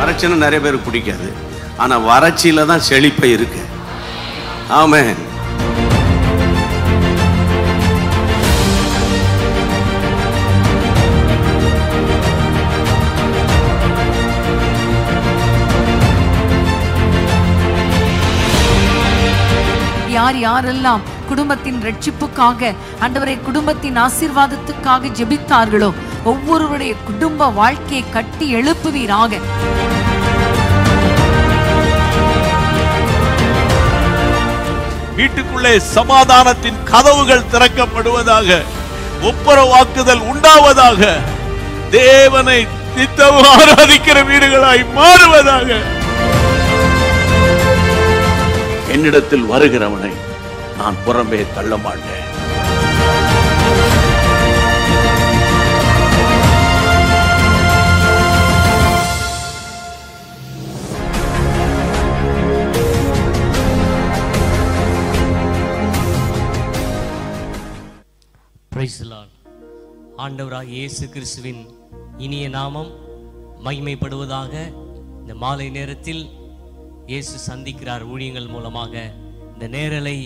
வறட்சின்னா நிறைய பேருக்கு பிடிக்காது ஆனா வறட்சியில தான் செழிப்பை இருக்கு ஆமென் யார் யாரெல்லாம் குடும்பத்தின் ரட்சிப்புக்காக ஆண்டவரை குடும்பத்தின் ஆசீர்வாதத்துக்காக ஜெபித்தார்களோ ஒவ்வொருவருடைய குடும்ப வாழ்க்கையை கட்டி எழுப்புவீராக வீட்டுக்குள்ளே சமாதானத்தின் கதவுகள் திறக்கப்படுவதாக ஒப்புரவாக்குதல் உண்டாவதாக தேவனை நித்தமும் ஆராதிக்கிற வீடுகளாய் மாறுவதாக என்னிடத்தில் வருகிறவனை நான் புறம்பே தள்ள மாட்டேன் பிரைஸ் ஆண்டவராக இயேசு கிறிஸ்துவின் இனிய நாமம் மகிமைப்படுவதாக இந்த மாலை நேரத்தில் இயேசு சந்திக்கிறார் ஊழியங்கள் மூலமாக இந்த நேரலை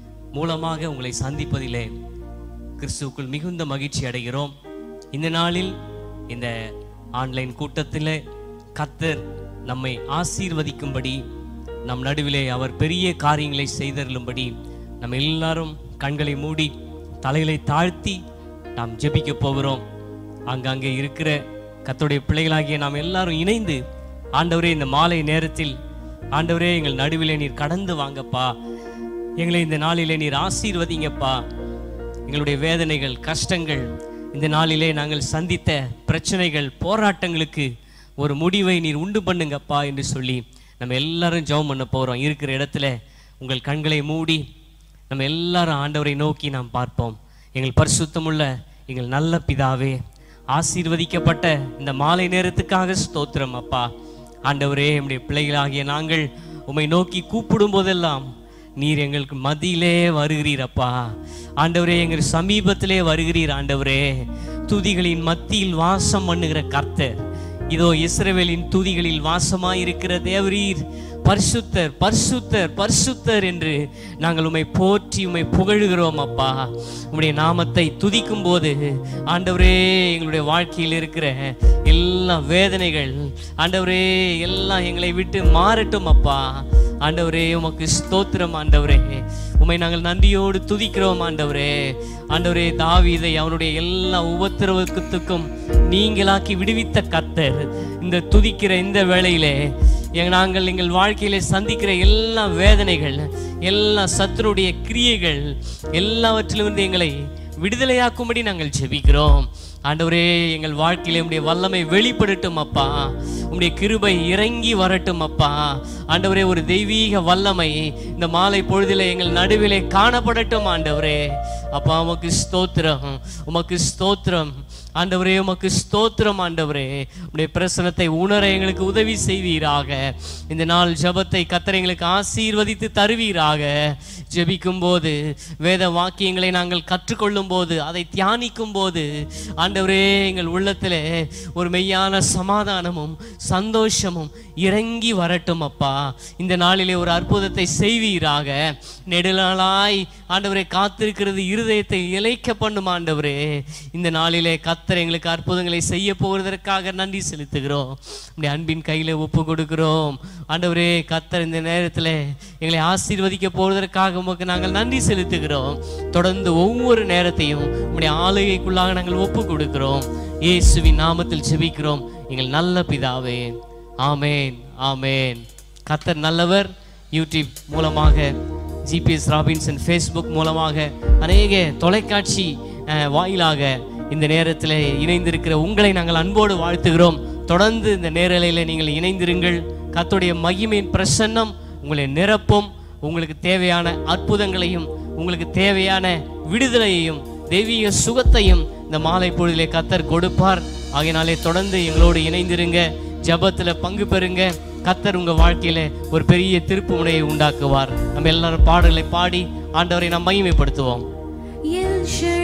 மூலமாக உங்களை சந்திப்பதிலே கிறிஸ்துவுக்குள் மிகுந்த மகிழ்ச்சி அடைகிறோம் இந்த நாளில் இந்த ஆன்லைன் கூட்டத்தில் கத்தர் நம்மை ஆசீர்வதிக்கும்படி நம் நடுவிலே அவர் பெரிய காரியங்களை செய்தருளும்படி நம்ம எல்லாரும் கண்களை மூடி தலைகளை தாழ்த்தி நாம் ஜெபிக்க போகிறோம் அங்கங்கே இருக்கிற கர்த்தருடைய பிள்ளைகளாகிய நாம் எல்லாரும் இணைந்து ஆண்டவரே இந்த மாலை நேரத்தில் ஆண்டவரே எங்கள் நடுவிலே நீர் கடந்து வாங்கப்பா எங்களை இந்த நாளிலே நீர் ஆசீர்வதிங்கப்பா எங்களுடைய வேதனைகள் கஷ்டங்கள் இந்த நாளிலே நாங்கள் சந்தித்த பிரச்சனைகள் போராட்டங்களுக்கு ஒரு முடிவை நீர் உண்டு பண்ணுங்கப்பா என்று சொல்லி நம்ம எல்லாரும் ஜெபம் பண்ண போகிறோம் இருக்கிற இடத்துல உங்கள் கண்களை மூடி நம்ம எல்லாரும் ஆண்டவரை நோக்கி நாம் பார்ப்போம் எங்கள் பரிசுத்தமுள்ள எங்கள் நல்ல பிதாவே ஆசீர்வதிக்கப்பட்ட இந்த மாலை நேரத்துக்காக ஸ்தோத்திரம் அப்பா ஆண்டவரே நம்முடைய பிள்ளைகளாகிய நாங்கள் உம்மை நோக்கி கூப்பிடும் போதெல்லாம் நீர் எங்களுக்கு மத்தியிலே வருகிறீர் அப்பா ஆண்டவரே எங்கள் சமீபத்திலே வருகிறீர் ஆண்டவரே துதிகளின் மத்தியில் வாசம் பண்ணுகிற கர்த்தர் இதோ இஸ்ரவேலின் துதிகளில் வாசமாயிருக்கிற தேவரீர் பரிசுத்தர் பரிசுத்தர் பரிசுத்தர் என்று நாங்கள் உம்மை போற்றி உம்மை புகழுகிறோம் அப்பா உம்முடைய நாமத்தை துதிக்கும் போது ஆண்டவரே எங்களுடைய வாழ்க்கையில் இருக்கிற எல்லா வேதனைகள் ஆண்டவரே எல்லாம் எங்களை விட்டு மாறட்டும் அப்பா ஆண்டவரே உமக்கு ஸ்தோத்திரம் ஆண்டவரே உம்மை நாங்கள் நன்றியோடு துதிக்கிறோம் ஆண்டவரே ஆண்டவரே தாவீதை அவனுடைய எல்லா உபத்திரவத்துக்கும் நீங்களாக்கி விடுவித்த கத்தர் இந்த துதிக்கிற இந்த வேளையிலே எங்க நாங்கள் எங்கள் வாழ்க்கையிலே சந்திக்கிற எல்லா வேதனைகள் எல்லா சத்துருடைய கிரியைகள் எல்லாவற்றிலிருந்து எங்களை விடுதலையாக்கும்படி நாங்கள் ஜெபிக்கிறோம் ஆண்டவரே எங்கள் வாழ்க்கையிலே உம்முடைய வல்லமை வெளிப்படட்டும் அப்பா உம்முடைய கிருபை இறங்கி வரட்டும் அப்பா ஆண்டவரே ஒரு தெய்வீக வல்லமை இந்த மாலை பொழுதிலே எங்கள் நடுவிலே காணப்படட்டும் ஆண்டவரே அப்பா உமக்கு ஸ்தோத்திரம் உமக்கு ஸ்தோத்திரம் ஆண்டவரே உமக்கு ஸ்தோத்திரம் ஆண்டவரே உடைய பிரசனத்தை உணர எங்களுக்கு உதவி செய்வீராக இந்த நாள் ஜெபத்தை கத்தர் எங்களுக்கு ஆசீர்வதித்து தருவீராக ஜெபிக்கும் போது வேத வாக்கியங்களை நாங்கள் கற்றுக்கொள்ளும் போது அதை தியானிக்கும் போது ஆண்டவரே எங்கள் உள்ளத்திலே ஒரு மெய்யான சமாதானமும் சந்தோஷமும் இறங்கி வரட்டும் அப்பா இந்த நாளிலே ஒரு அற்புதத்தை செய்வீராக நெடுநாளாய் ஆண்டவரை காத்திருக்கிறது இருதயத்தை இழைக்க பண்ணும் ஆண்டவரே இந்த நாளிலே கத்தர் எங்களுக்கு அற்புதங்களை செய்ய போவதற்காக நன்றி செலுத்துகிறோம் உடைய அன்பின் கையில ஒப்பு கொடுக்கிறோம் ஆண்டவரே கத்தர் இந்த நேரத்தில் எங்களை ஆசீர்வதிக்க போவதற்காக உமக்கு நாங்கள் நன்றி செலுத்துகிறோம் தொடர்ந்து ஒவ்வொரு நேரத்தையும் உடைய ஆளுகைக்குள்ளாக நாங்கள் ஒப்பு கொடுக்கிறோம் இயேசுவின் நாமத்தில் ஜெபிக்கிறோம் எங்கள் நல்ல பிதாவே ஆமேன் ஆமேன் கத்தர் நல்லவர் யூடியூப் மூலமாக ஜிபிஎஸ் ராபின்சன் ஃபேஸ்புக் மூலமாக அநேக தொலைக்காட்சி அஹ், வாயிலாக இந்த நேரத்தில் இணைந்திருக்கிற உங்களை நாங்கள் அன்போடு வாழ்த்துகிறோம் தொடர்ந்து இந்த நேரலையில் நீங்கள் இணைந்திருங்கள் கர்த்தருடைய மகிமையின் பிரசன்னம் உங்களை நிரப்பும் உங்களுக்கு தேவையான அற்புதங்களையும் உங்களுக்கு தேவையான விடுதலையையும் தெய்வீக சுகத்தையும் இந்த மாலை பொழுதிலே கத்தர் கொடுப்பார் ஆகையினாலே தொடர்ந்து எங்களோடு இணைந்திருங்க ஜெபத்துல பங்கு பெறுங்க கத்தர் உங்க வாழ்க்கையில ஒரு பெரிய திருப்பு முனையை உண்டாக்குவார் நம்ம எல்லாரும் பாடல்களை பாடி ஆண்டவரை நாம் மகிமைப்படுத்துவோம் எல்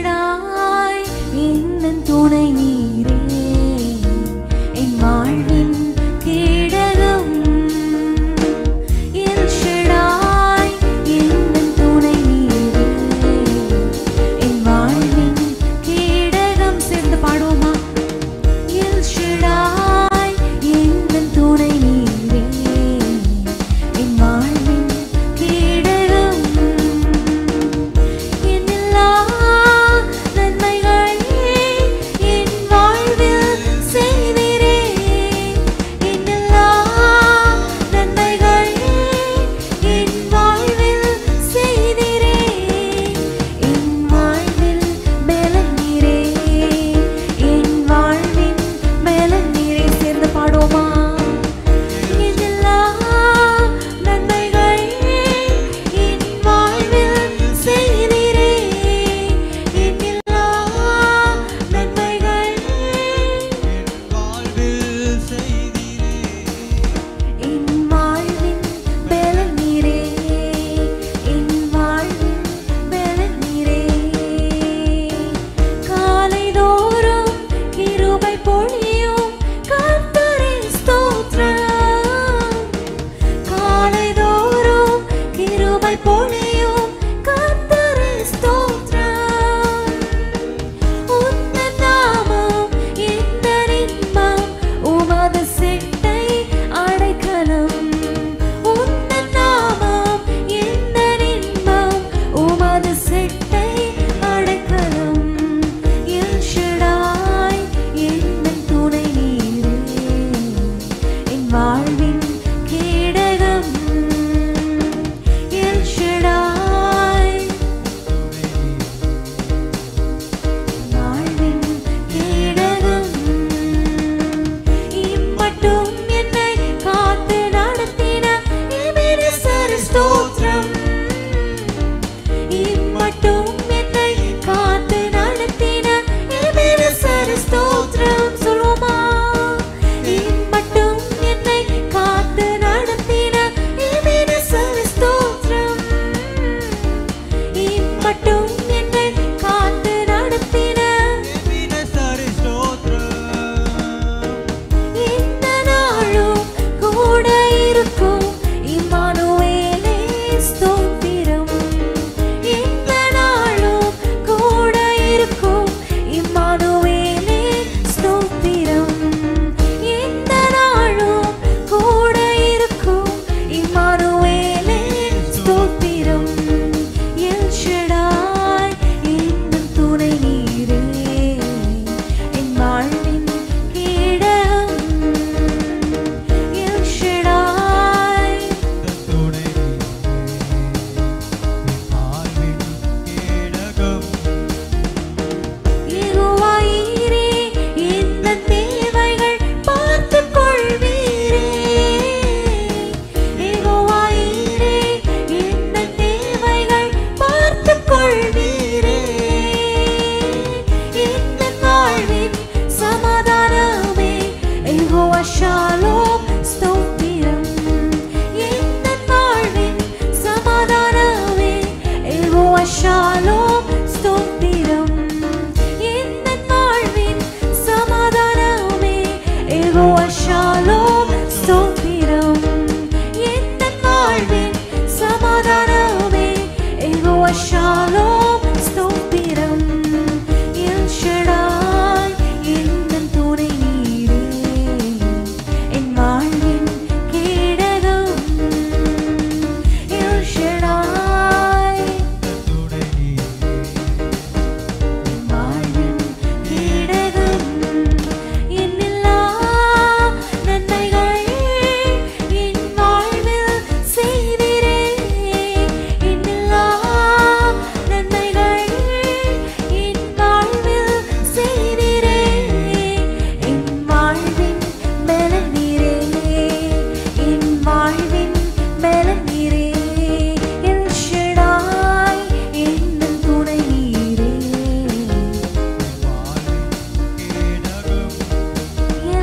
ஷடாய் என்னன் துணை நீரே என் வாழ்வின் கேடகமே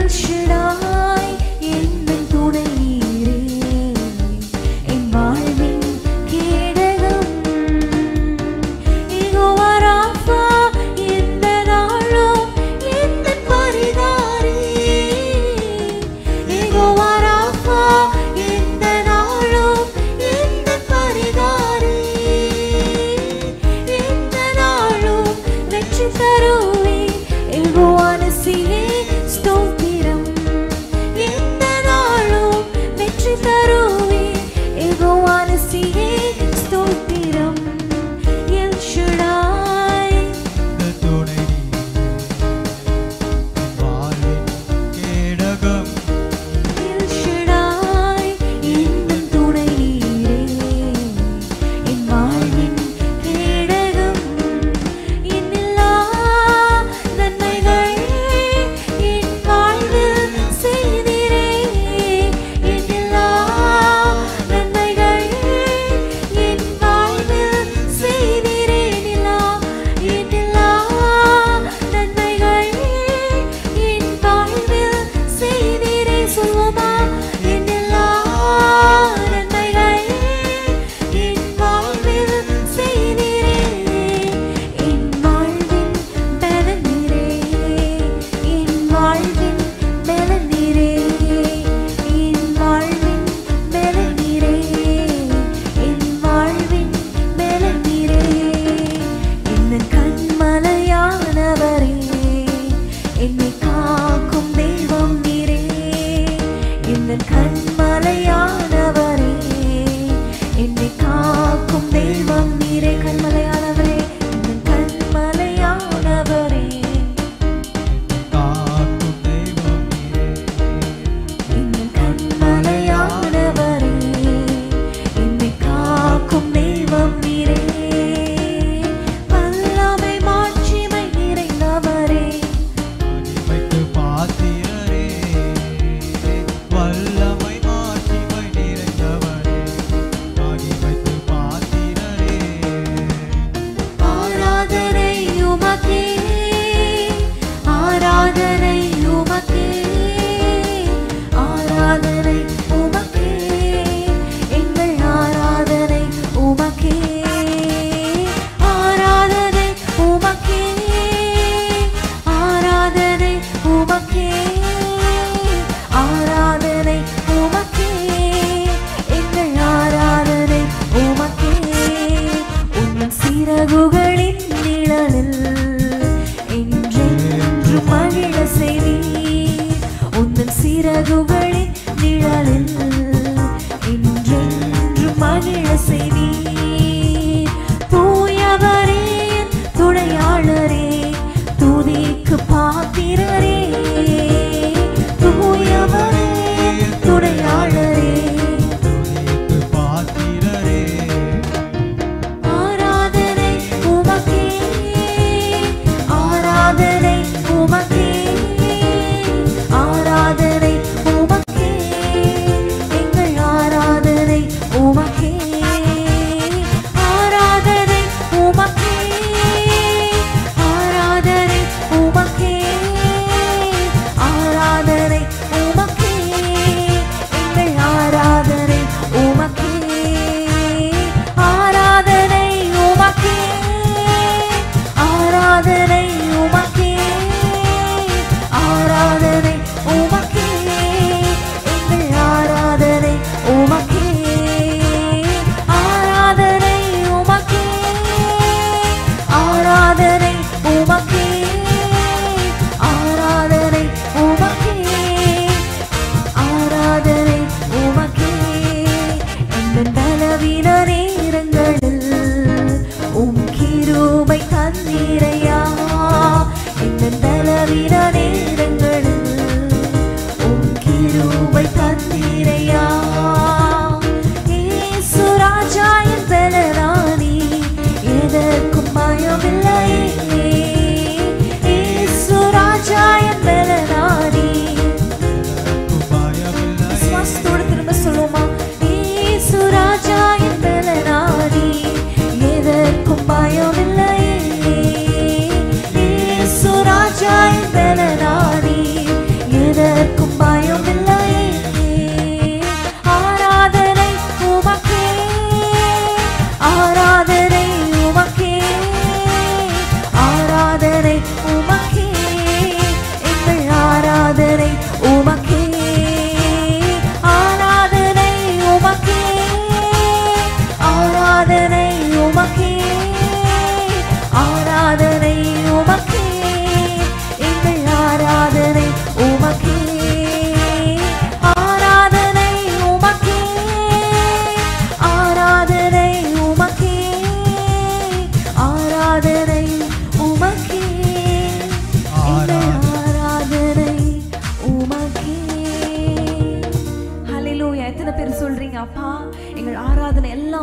ஷடாய் என்னும் துணையீரே என் வாழ்வின் கேடகம் யெகோவா ராஃபா எந்த நாளும் எந்த பரிதாரே யெகோவா ராஃபா எந்த நாளும் எந்த பரிதாரே எந்த நாளும் வெற்றி தருவே யெகோவா நசியே ஸ்தோத்திரம்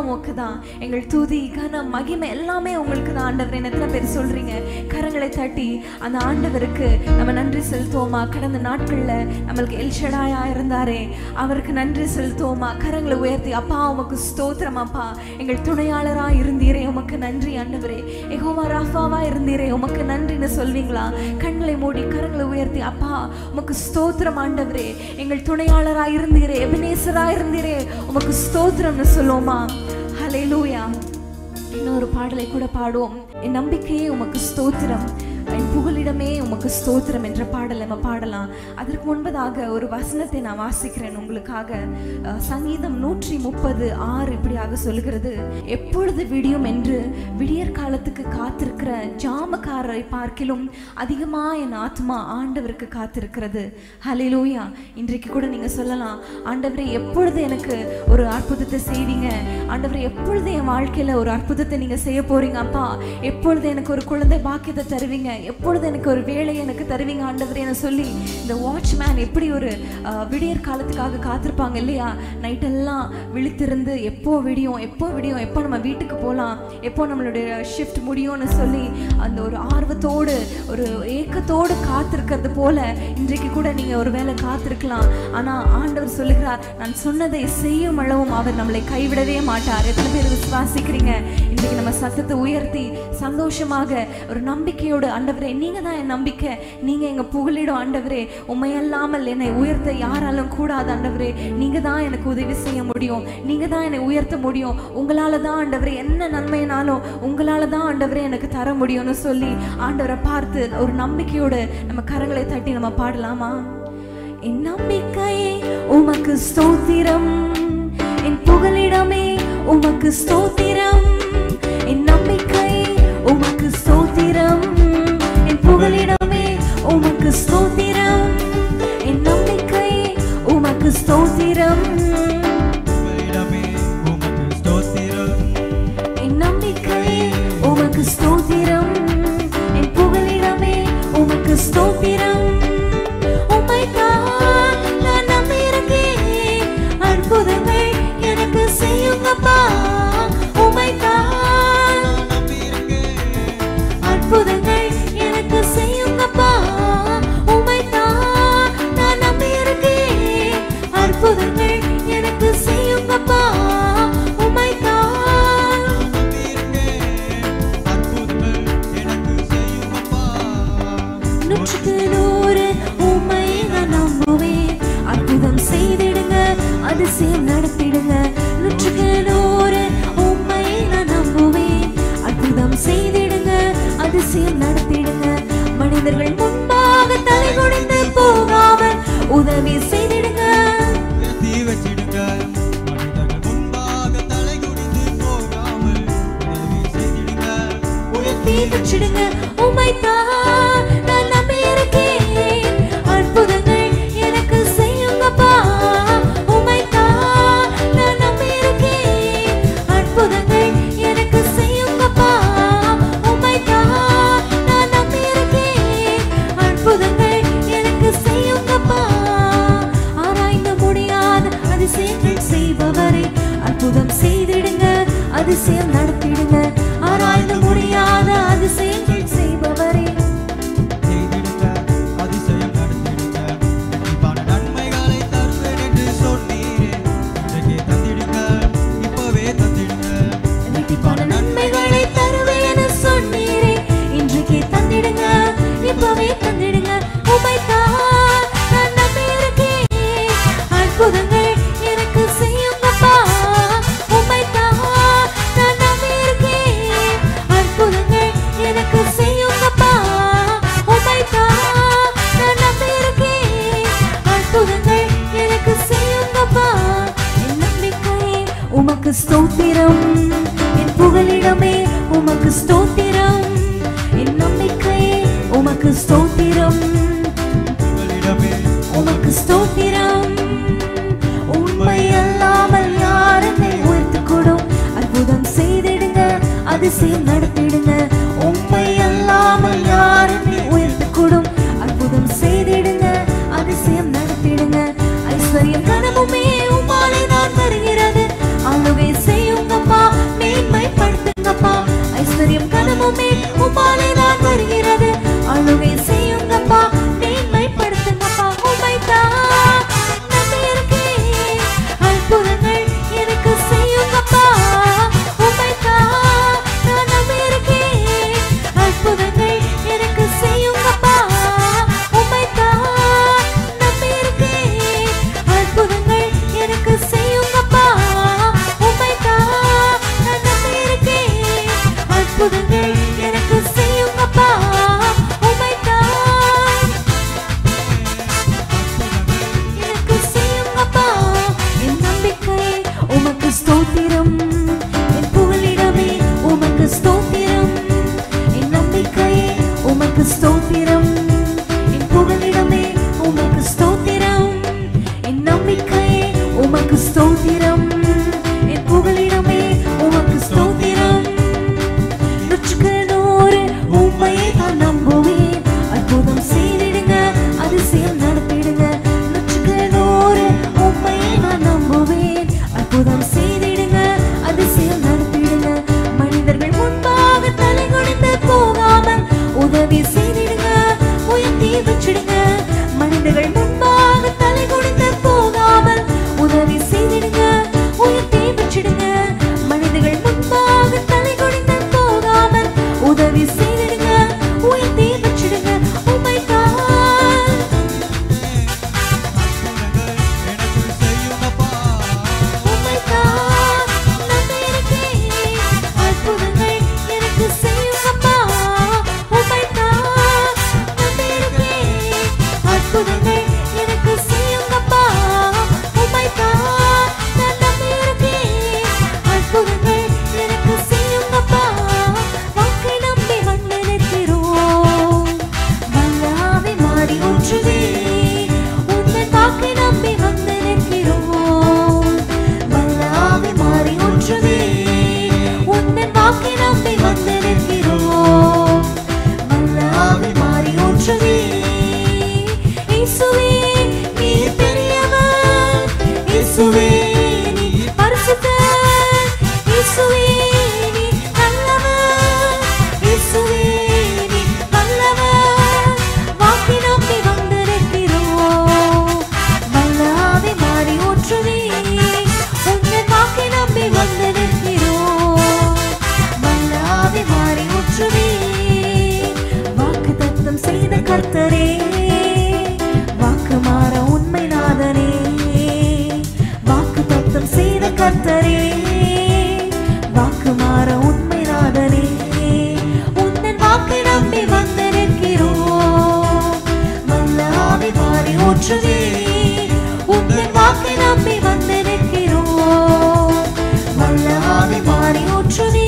உமக்கு தான் எங்கள் துதி கனம் மகிமை எல்லாமே உங்களுக்கு தான் ஆண்டவர் எத்தனை பேர் சொல்றீங்க கரங்களை தட்டி அந்த ஆண்டவருக்கு நம்ம நன்றி செலுத்துவோமா கடந்த நாட்கள்ல நம்மளுக்கு எல்ஷடாயா இருந்தாரே அவருக்கு நன்றி செலுத்துவோமா கரங்களை உயர்த்தி அப்பா உமக்கு ஸ்தோத்திரம் அப்பா எங்கள் துணையாளரா இருந்தீரே உமக்கு நன்றி ஆண்டவரே எகோவா ராஃபாவா இருந்தீரே உமக்கு நன்றின்னு சொல்வீங்களா கண்களை மூடி கரங்களை உயர்த்தி அப்பா உமக்கு ஸ்தோத்திரம் ஆண்டவரே எங்கள் துணையாளரா இருந்தீரே எபினேசரா இருந்தீரே உமக்கு ஸ்தோத்திரம்னு சொல்லுவோமா ஹalleluya இன்னொரு பாடலை கூட பாடுவோம் என் நம்பிக்கையே உமக்கு ஸ்தோத்திரம் என் புகலிடமே உமக்கு ஸ்தோத்திரம் என்ற பாடல் நம்ம பாடலாம் அதற்கு முன்பதாக ஒரு வசனத்தை நான் வாசிக்கிறேன் உங்களுக்காக அஹ், சங்கீதம் நூற்றி முப்பது ஆறு இப்படியாக சொல்கிறது எப்பொழுது விடியும் என்று விடியற் காலத்துக்கு காத்திருக்கிற ஜாமக்காரரை பார்க்கிலும் அதிகமா என் ஆத்மா ஆண்டவருக்கு காத்திருக்கிறது ஹalleluya இன்றைக்கு கூட நீங்க சொல்லலாம் ஆண்டவரே எப்பொழுது எனக்கு ஒரு அற்புதத்தை செய்வீங்க ஆண்டவரே எப்பொழுது என் வாழ்க்கையில ஒரு அற்புதத்தை நீங்க செய்ய போறீங்க அப்பா எப்பொழுது எனக்கு ஒரு குழந்தை பாக்கியத்தை தருவீங்க எப்பொழுது எனக்கு ஒரு வேலையை எனக்கு தருவீங்க ஆண்டவரே என சொல்லி இந்த வாட்ச்மேன் எப்படி ஒரு அஹ், விடியற் காலத்துக்காக காத்திருப்பாங்க இல்லையா நைட்டெல்லாம் விழித்திருந்து எப்போ விடியும் எப்போ விடியும் எப்போ நம்ம வீட்டுக்கு போகலாம் எப்போ நம்மளுடைய ஷிஃப்ட் முடியும்னு சொல்லி அந்த ஒரு ஆர்வத்தோடு ஒரு ஏக்கத்தோடு காத்திருக்கிறது போல இன்றைக்கு கூட நீங்க ஒரு வேளை காத்திருக்கலாம் ஆனா ஆண்டவர் சொல்லுகிறார் நான் சொன்னதை செய்யும் அளவும் அவர் நம்மளை கைவிடவே மாட்டார் எத்தனை பேர் விசுவாசிக்கிறீங்க இன்றைக்கு நம்ம சத்தத்தை உயர்த்தி சந்தோஷமாக ஒரு நம்பிக்கையோடு ஆண்டவரே நீங்க தான் என் நம்பிக்கை நீங்க எங்க புகலிடும் ஆண்டவரே உண்மையல்லாமல் என்னை உயர்த்த யாராலும் கூடாது ஆண்டவரே நீங்க தான் எனக்கு உதவி செய்ய முடியும் நீங்க தான் என்னை உயர்த்த முடியும் உங்களால தான் ஆண்டவரே என்ன நன்மைனாலும் உங்களால தான் ஆண்டவரே எனக்கு தர முடியும்னு சொல்லி ஆண்டவரை பார்த்து ஒரு நம்பிக்கையோடு நம்ம கரங்களை தட்டி நம்ம பாடலாமா என் நம்பிக்கையே உமக்கு ஸ்தோத்திரம் என் புகலிடமே உமக்கு ஸ்தோத்திரம் என் நம்பிக்கையே உமக்கு ஸ்தோத்திரம் என் புகலிடமே உமக்கு ஸ்தோத்திரம் என் நம்பிக்கையே உமக்கு ஸ்தோத்திரம் உங்களிடமே உமக்கு ஸ்தோத்திரம் என் நம்பிக்கையே உமக்கு ஸ்தோத்திரம் என் புகலிடமே உமக்கு ஸ்தோத்திரம் உம்மைத்தான் நான் நம்பியிருக்கேன் அற்புதங்கள் எனக்கு செய்யுங்கப்பா உம்மைத்தான் அற்புதங்கள் எனக்கு செய்யுங்கப்பா உம்மைத்தான் நான் நம்பியிருக்கேன் அற்புதங்கள் எனக்கு செய்யுங்கப்பா உம்மைத்தான் அற்புதங்கள் எனக்கு செய்யுமப்பா நூற்றுக்கு நூறு உண்மை நான் நம்புவேன் அற்புதம் செய்திடுங்க அதிசயம் நடத்திடுங்க நூற்றுக்கு நூறு உண்மை நான் நம்புவேன் அற்புதம் செய்திடுங்க அதிசயம் நடத்திடுங்க மனிதர்கள் முன்பாக தலை குனிந்து போகாமல் உதவி செய்திடுங்க உயர்த்தி வச்சிடுங்க மனிதர்கள் முன்பாக தலை குனிந்து போகாமல் உதவி செய்திடுங்க உயர்த்தி தீ வச்சிடுங்க உம்மைத்தான் நான் நம்பியிருக்கேன் அற்புதங்கள் எனக்கு செய்யுங்கப்பா உம்மைத்தான் நான் நம்பியிருக்கேன் அற்புதங்கள் எனக்கு செய்யுங்கப்பா உம்மைத்தான் நான் நம்பியிருக்கேன் அற்புதங்கள் எனக்கு செய்யுங்கப்பா ஆராய்ந்து முடியாத அதிசயங்கள் செய்பவரே அற்புதம் செய்திடுங்க அதிசயம் நடத்திடுங்க ஆராய்ந்து முடியாத அதிசயங்கள் செய்பவரே செய்திடுங்க அதிசயம் நடத்திடுங்க கண்டிப்பான நன்மைகளை தருவேன் என்று சொன்னீரே இன்றைக்கே தந்திடுங்க இப்பவே தந்திடுங்க இரட்டிப்பான நன்மைகளை தருவேன் என சொன்னீரே இன்றைக்கே தந்திடுங்க இப்பவே தந்திடுங்க உமைத்தான் நான் நம்பியிருக்கேன் அற்புதங்கள் எனக்கு செய்யுங்கப்பா உமைத்தான் நான் நம்பியிருக்கேன் அற்புதங்கள் எனக்கு செய்யுங்கப்பா உமைத்தான் நான் நம்பியிருக்கேன் அற்புதங்கள் எனக்கு செய்யுங்கப்பா என் நம்பிக்கையே உமக்கு ஸ்தோத்திரம் என் புகலிடமே உமக்கு ஸ்தோத்திரம் என் நம்பிக்கையே உமக்கு ஸ்தோத்திரம் உங்களிடமே உமக்கு ஸ்தோத்திரம் உண்மை அல்லாமல் யார் என்னை உயர்த்தக்கூடும் அற்புதம் செய்திடுங்க அதிசயம் நடத்திடுங்க உண்மை அல்லாமல் யார் என்னை உயர்த்தக்கூடும் அற்புதம் செய்திடுங்க அதிசயம் நடத்திடுங்க ஐஸ்வர்யம் கனவுமே உம்மாலே நான் வருகிறது ஆளுகை செய்யுங்கப்பா குடும்பமே உமாலே தான் வருகிறது அழுகை செய்யுங்கப்பா மேன்மைப்படுத்துங்கப்பா உமைதான் நம்பி இருக்கேன் அற்புதங்கள் எனக்கு செய்யுங்கப்பா உமைதான் நான் நம்பி இருக்கேன் அற்புதங்கள் எனக்கு செய்யுங்கப்பா உமைதான் நம்பி இருக்கேன் அற்புதங்கள் எனக்கு செய்யுங்கப்பா உமைதான் நான் நம்பி இருக்கேன் அற்புதங்கள் எனக்கு செய்யுங்கப்பா உமைதான் எனக்கு செய்யுங்கப்பா என் நம்பிக்கை உமக்கு ஸ்தோத்திரம் என் புகலிடமே உமக்கு ஸ்தோத்திரம் என் நம்பிக்கை உமக்கு ஸ்தோத்திரம் என் புகலிடமே உமக்கு ஸ்தோத்திரம் என் நம்பிக்கை உமக்கு ஸ்தோத்திரம் என் புகலிடமே உமக்கு ஸ்தோத்திரம் நூற்றுக்கு நூறு உண்மையை நான் நம்புவேன் அற்புதம் செய்திடுங்க அதிசயம் நடத்திடுங்க நூற்றுக்கு நூறு உண்மையை நான் நம்புவேன் அற்புதம் செய்திடுங்க அதிசயம் நடத்திடுங்க மனிதர்கள் முன்பாக தலை குனிந்து போகாமல் உதவி செய்திடுங்க உயர்த்தி வச்சிடுங்க மனிதர்கள் முன்பாக தலை குனிந்து போகாமல் உதவி செய்திடுங்க உயர்த்தி வச்சிடுங்க மனிதர்கள் முன்பாக தலை குனிந்து போகாமல் உதவி செய்திடுங்க உயர்த்தி வச்சிடுங்க உமை கால் எனக்குள் செய்யுங்கப்பா உமைதான் நம்பி இருக்கேன் அற்புதங்கள் எனக்கு செய்யுங்கப்பா உமைதான் நம்பி இருக்கேன் அற்புதங்கள் எனக்கு செய்யுங்கப்பா உமைதான் நான் நம்பி இருக்கேன் அற்புதங்கள் எனக்கு செய்யுங்கப்பா வாக்கை நம்பி வந்து நிற்கிறோம் வல்லாவை மாறி ஊற்றுவே உன்னை வாக்கை நம்பி வந்து நிற்கிறோம் வல்லாவை மாறி ஊற்றுவே உன்னை வாக்கை நம்பி வந்து நிற்கிறோம் வல்லாவை மாறி ஊற்றுவே இயேசுவே நீ பெரியவர் இயேசுவே நீ பரிசுத்தர் இயேசுவே நீ நல்லவர் இயேசுவே நீ நல்லவர் வாக்கை நம்பி வந்திருக்கிறோம் வல்லாவை மாறி ஊற்றுவே உன்னை வாக்கை நம்பி வந்திருக்கிறோம் வல்லாவை மாறி ஊற்றுவே வாக்கு தத்தம் செய்த கர்த்தரே வாக்கு மாற உண்மை நாதனே வாக்கு தத்தம் செய்த கர்த்தரே வாக்கு மாற உண்மை நாதனே உன்னன் வாக்கை நம்பி வந்து நிற்கிறோம் வல்லாவி மாறி ஊற்றுவே உன்னன் வாக்கை நம்பி வந்து நிற்கிறோம் வல்லாவி மாறி ஊற்றுவே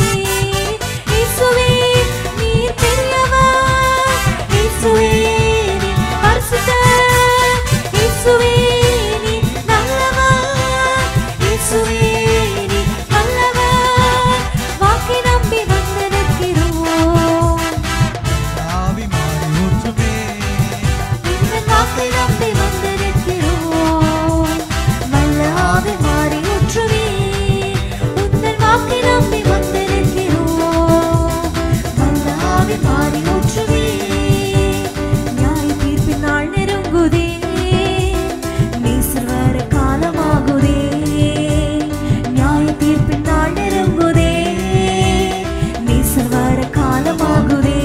இயேசுவே நீர் பெரியவர் இயேசுவே நீர் பரிசுத்தர் இயேசுவே நீர் நல்லவர் இயேசுவே நீர் நல்லவர் வாக்கை நம்பி வந்து நிற்கிறோம் ஆவி மாறி ஊற்றுமே இந்த வாக்கை நம்பி வந்து நிற்கிறோம் நல்ல ஆவி மாறி ஊற்றுவே உந்தன் வாக்கை நம்பி வந்து நிற்கிறோம் நல்ல ஆவி மாறி ஊற்றுவே நியாய தீர்ப்பின் நாள் நெருங்குதே நேசர் வர காலமாகுதே நியாய தீர்ப்பின் நாள் நெருங்குதே நேசர் வர காலமாகுதே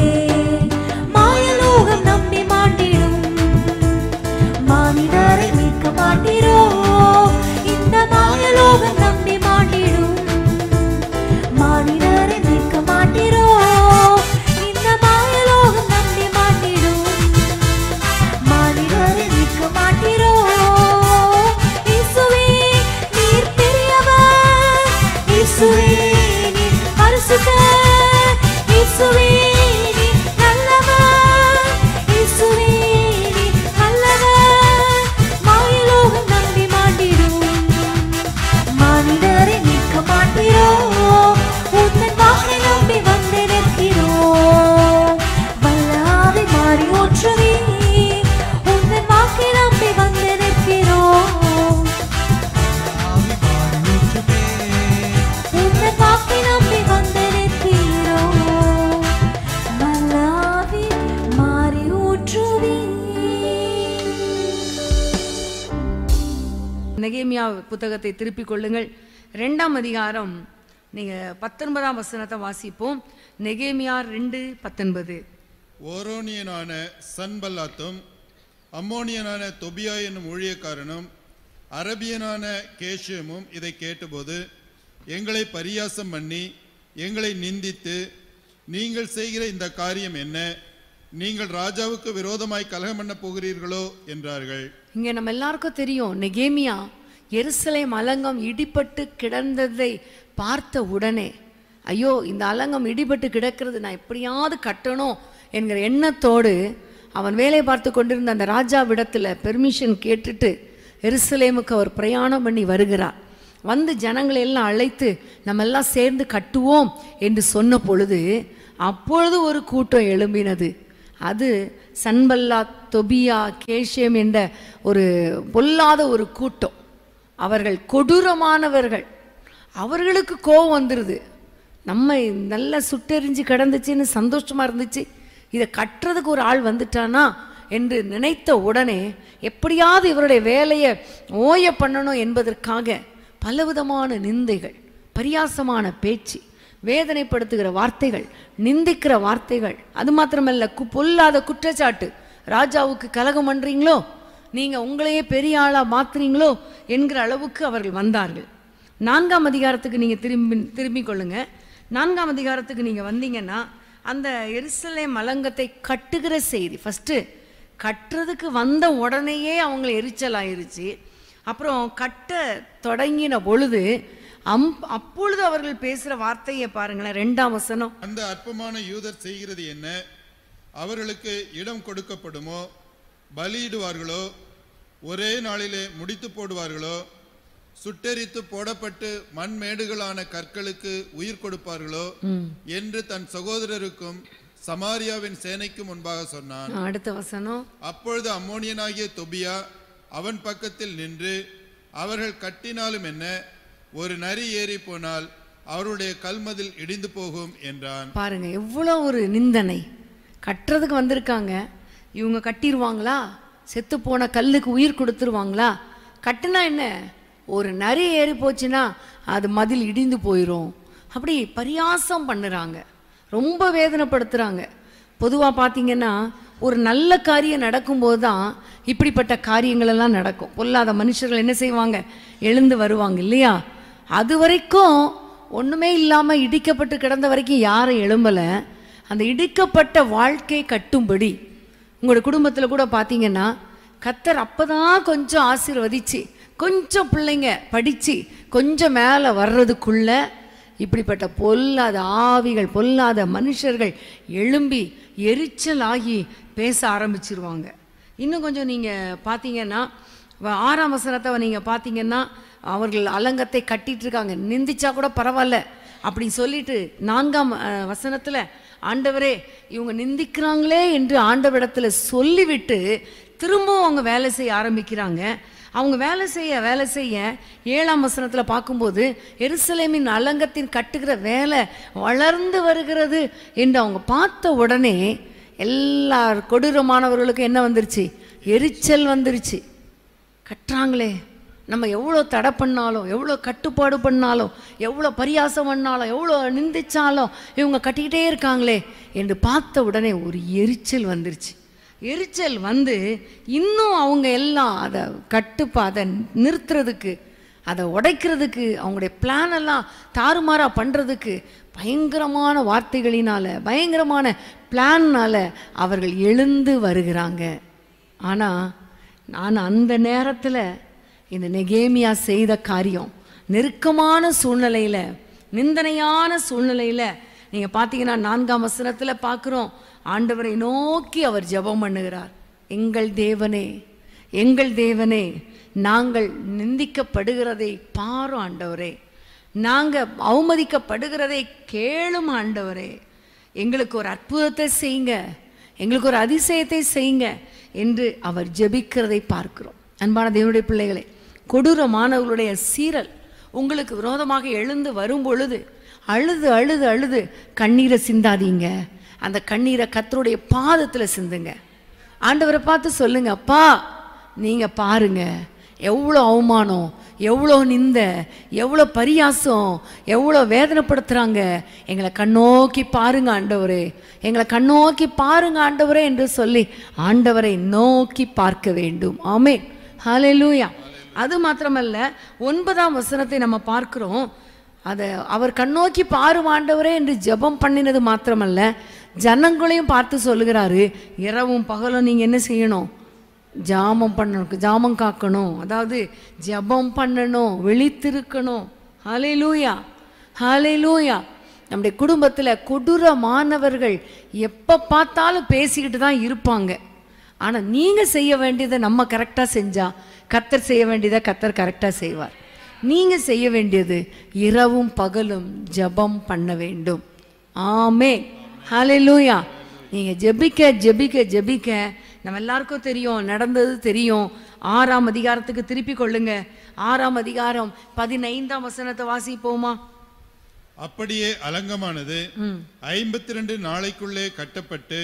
மாயலோகம் நம்பி மாட்டிடும் மானிடரை மீட்க மாட்டீரோ இந்த மாயலோகம் நம்பி மாட்டிடும் மானிடரை மீட்க மாட்டீரோ இந்த மாயலோகம் நம்பி மாட்டிடும் மானிடரை மீட்க மாட்டீரோ இயேசுவே நீர் பெரியவர் இயேசுவே நீர் பரிசுத்தர் இயேசுவே நீர் நல்லவர் இயேசுவே நீர் நல்லவர் மாயலோகம் நம்பி மாட்டிடும் நெகேமியா புத்தகத்தை திருப்பிக் கொள்ளுங்கள் ரெண்டாம் அதிகாரம் நீங்கள் பத்தொன்பதாம் வசனத்தை வாசிப்போம் நெகேமியா ரெண்டு பத்தொன்பது ஓரோனியனான சன்பல்லாத்தும் அம்மோனியனான தொபியா என்னும் ஊழியக்காரனும் அரபியனான கேஷியமும் இதை கேட்டபோது எங்களை பரியாசம் பண்ணி எங்களை நிந்தித்து நீங்கள் செய்கிற இந்த காரியம் என்ன நீங்கள் ராஜாவுக்கு விரோதமாய் கலகம் பண்ண போகிறீர்களோ என்றார்கள் இங்கே நம்ம எல்லாருக்கும் தெரியும் நெகேமியா எருசலேம் அலங்கம் இடிபட்டு கிடந்ததை பார்த்த உடனே ஐயோ இந்த அலங்கம் இடிபட்டு கிடக்கிறது நான் எப்படியாவது கட்டணும் என்கிற எண்ணத்தோடு அவன் வேலை பார்த்து கொண்டிருந்த அந்த ராஜாவிடத்தில் பெர்மிஷன் கேட்டுட்டு எருசலேமுக்கு அவர் பிரயாணம் பண்ணி வருகிறார் வந்து ஜனங்களை எல்லாம் அழைத்து நம்ம எல்லாம் சேர்ந்து கட்டுவோம் என்று சொன்ன பொழுது அப்பொழுது ஒரு கூட்டம் எழும்பினது அது சன்பல்லா தொபியா கேஷேம் என்ற ஒரு பொல்லாத ஒரு கூட்டம் அவர்கள் கொடூரமானவர்கள் அவர்களுக்கு கோபம் வந்துடுது நம்ம நல்லா சுட்டெரிஞ்சு கிடந்துச்சுன்னு சந்தோஷமா இருந்துச்சு இதை கட்டுறதுக்கு ஒரு ஆள் வந்துட்டானா என்று நினைத்த உடனே எப்படியாவது இவருடைய வேலையை ஓய பண்ணணும் என்பதற்காக பலவிதமான நிந்தைகள் பரியாசமான பேச்சு வேதனைப்படுத்துகிற வார்த்தைகள் நிந்திக்கிற வார்த்தைகள் அது மாத்திரமல்ல கு பொல்லாத குற்றச்சாட்டு ராஜாவுக்கு கலகம் பண்றீங்களோ நீங்க உங்களையே பெரிய ஆளா மாத்துறீங்களோ என்கிற அளவுக்கு அவர்கள் வந்தார்கள் நான்காம் அதிகாரத்துக்கு நீங்க திரும்பி திரும்பிக் கொள்ளுங்க நான்காம் அதிகாரத்துக்கு நீங்க வந்தீங்கன்னா அந்த எருசலேம் அலங்கத்தை கட்டுகிற செய்தி ஃபர்ஸ்ட் கட்டுறதுக்கு வந்த உடனேயே அவங்களை எரிச்சல் ஆயிருச்சு அப்புறம் கட்ட தொடங்கின பொழுது அம் அப்பொழுது அவர்கள் பேசுற வார்த்தையை பாருங்களேன் ரெண்டாம் வசனம் அந்த அற்பமான யூதர் செய்கிறது என்ன அவர்களுக்கு இடம் கொடுக்கப்படுமோ பலியிடுவார்களோ ஒரே நாளிலே முடித்து போடுவார்களோ சுட்டெரித்து போடப்பட்டு மண்மேடுகளான கற்களுக்கு உயிர் கொடுப்பார்களோ என்று தன் சகோதரருக்கும் சமாரியாவின் சேனைக்கு முன்பாக சொன்னான் அடுத்த வசனம் அப்பொழுது அம்மோனியனாகிய தொபியா அவன் பக்கத்தில் நின்று அவர்கள் கட்டினாலும் என்ன ஒரு நரி ஏறி போனால் அவருடைய கல்மதில் இடிந்து போகும் என்றான் பாருங்க எவ்வளோ ஒரு நிந்தனை கட்டுறதுக்கு வந்திருக்காங்க இவங்க கட்டிடுவாங்களா செத்து போன கல்லுக்கு உயிர் கொடுத்துருவாங்களா கட்டுனா என்ன ஒரு நரி ஏறி போச்சுன்னா அது மதில் இடிந்து போயிடும் அப்படி பரியாசம் பண்ணுறாங்க ரொம்ப வேதனைப்படுத்துகிறாங்க பொதுவாக பார்த்தீங்கன்னா ஒரு நல்ல காரியம் நடக்கும்போது தான் இப்படிப்பட்ட காரியங்கள் எல்லாம் நடக்கும் பொல்லாத மனுஷர்கள் என்ன செய்வாங்க எழுந்து வருவாங்க இல்லையா அது வரைக்கும் ஒன்றுமே இல்லாமல் இடிக்கப்பட்டு கிடந்த வரைக்கும் யாரும் எழும்பலை அந்த இடிக்கப்பட்ட வாழ்க்கை கட்டும்படி உங்களோட குடும்பத்தில் கூட பார்த்தீங்கன்னா கத்தர் அப்பதான் கொஞ்சம் ஆசீர்வதிச்சு கொஞ்சம் பிள்ளைங்க படித்து கொஞ்சம் மேலே வர்றதுக்குள்ள இப்படிப்பட்ட பொல்லாத ஆவிகள் பொல்லாத மனுஷர்கள் எழும்பி எரிச்சல் ஆகி பேச ஆரம்பிச்சிருவாங்க இன்னும் கொஞ்சம் நீங்கள் பார்த்தீங்கன்னா வ- ஆறாம் வசனத்தை நீங்கள் பார்த்தீங்கன்னா அவர்கள் அலங்கத்தை கட்டிட்டு இருக்காங்க நிந்திச்சா கூட பரவாயில்ல அப்படி சொல்லிட்டு நான்காம் அஹ், வசனத்துல ஆண்டவரே இவங்க நிந்திக்கிறாங்களே என்று ஆண்டவரிடத்துல சொல்லிவிட்டு திரும்பவும் அவங்க வேலை செய்ய ஆரம்பிக்கிறாங்க அவங்க வேலை செய்ய வேலை செய்ய ஏழாம் வசனத்துல பார்க்கும்போது எருசலேமின் அலங்கத்தின் கட்டுகிற வேலை வளர்ந்து வருகிறது என்று அவங்க பார்த்த உடனே எல்லா கொடூரமானவர்களுக்கும் என்ன வந்துருச்சு எரிச்சல் வந்துருச்சு கட்டுறாங்களே நம்ம எவ்வளோ தடை பண்ணாலும் எவ்வளோ கட்டுப்பாடு பண்ணாலும் எவ்வளோ பரியாசம் பண்ணாலும் எவ்வளோ நிந்திச்சாலும் இவங்க கட்டிக்கிட்டே இருக்காங்களே என்று பார்த்த உடனே ஒரு எரிச்சல் வந்துருச்சு எரிச்சல் வந்து இன்னும் அவங்க எல்லாம் அதை கட்டுப்பா அதை நிறுத்துறதுக்கு அதை உடைக்கிறதுக்கு அவங்களுடைய பிளான் எல்லாம் தாறுமாறா பண்ணுறதுக்கு பயங்கரமான வார்த்தைகளினால பயங்கரமான பிளான்னால அவர்கள் எழுந்து வருகிறாங்க ஆனால் நான் அந்த நேரத்தில் இந்த நெகேமியா செய்த காரியம் நெருக்கமான சூழ்நிலையில் நிந்தனையான சூழ்நிலையில் நீங்கள் பார்த்தீங்கன்னா நான்காம் வசனத்தில் பார்க்குறோம் ஆண்டவரை நோக்கி அவர் ஜெபம் பண்ணுகிறார் எங்கள் தேவனே எங்கள் தேவனே நாங்கள் நிந்திக்கப்படுகிறதை பாரும் ஆண்டவரே நாங்கள் அவமதிக்கப்படுகிறதை கேளும் ஆண்டவரே எங்களுக்கு ஒரு அற்புதத்தை செய்யுங்க எங்களுக்கு ஒரு அதிசயத்தை செய்யுங்க என்று அவர் ஜெபிக்கிறதை பார்க்கிறோம் அன்பான தேவனுடைய பிள்ளைகளே கொடூரமானவர்களுடைய சீரல் உங்களுக்கு விரோதமாக எழுந்து வரும் பொழுது அழுது அழுது அழுது கண்ணீரை சிந்தாதீங்க அந்த கண்ணீரை கத்தருடைய பாதத்தில் சிந்துங்க ஆண்டவரை பார்த்து சொல்லுங்க அப்பா நீங்க பாருங்க எவ்வளோ அவமானம் எவ்வளோ நிந்த எவ்வளோ பரியாசம் எவ்வளோ வேதனைப்படுத்துகிறாங்க எங்களை கண்ணோக்கி பாருங்க ஆண்டவரே எங்களை கண்ணோக்கி பாருங்க ஆண்டவரே என்று சொல்லி ஆண்டவரை நோக்கி பார்க்க வேண்டும் ஆமே ஹalleluya அது மாத்திரமல்ல ஒன்பதாம் வசனத்தை நம்ம பார்க்கிறோம் அதை அவர் கண்ணோக்கி பாரும் ஆண்டவரே என்று ஜெபம் பண்ணினது மாத்திரமல்ல ஜனங்களையும் பார்த்து சொல்லுகிறாரு இரவும் பகலும் நீங்கள் என்ன செய்யணும் ஜாமம் பண்ணணும் ஜாமம் காக்கணும் அதாவது ஜெபம் பண்ணணும் விழித்திருக்கணும் ஹalleluya ஹalleluya நம்முடைய குடும்பத்தில் கொடூரமானவர்கள் எப்போ பார்த்தாலும் பேசிக்கிட்டு தான் இருப்பாங்க ஆனால் நீங்கள் செய்ய வேண்டியதை நம்ம கரெக்டாக செஞ்சா கத்தர் செய்ய வேண்டியதை கத்தர் கரெக்டாக செய்வார் நீங்கள் செய்ய வேண்டியது இரவும் பகலும் ஜெபம் பண்ண வேண்டும் ஆமே ஹalleluya நீங்கள் ஜெபிக்க ஜெபிக்க ஜெபிக்க நம்ம எல்லாருக்கும் தெரியும் நடந்தது தெரியும் ஆறாம் அதிகாரத்துக்கு திருப்பி கொள்ளுங்க ஆறாம் அதிகாரம் பதினைந்தாம் வசனத்தை வாசிப்போமா அப்படியே அலங்கமானது ஐம்பத்தி ரெண்டு நாளைக்குள்ளே கட்டப்பட்டு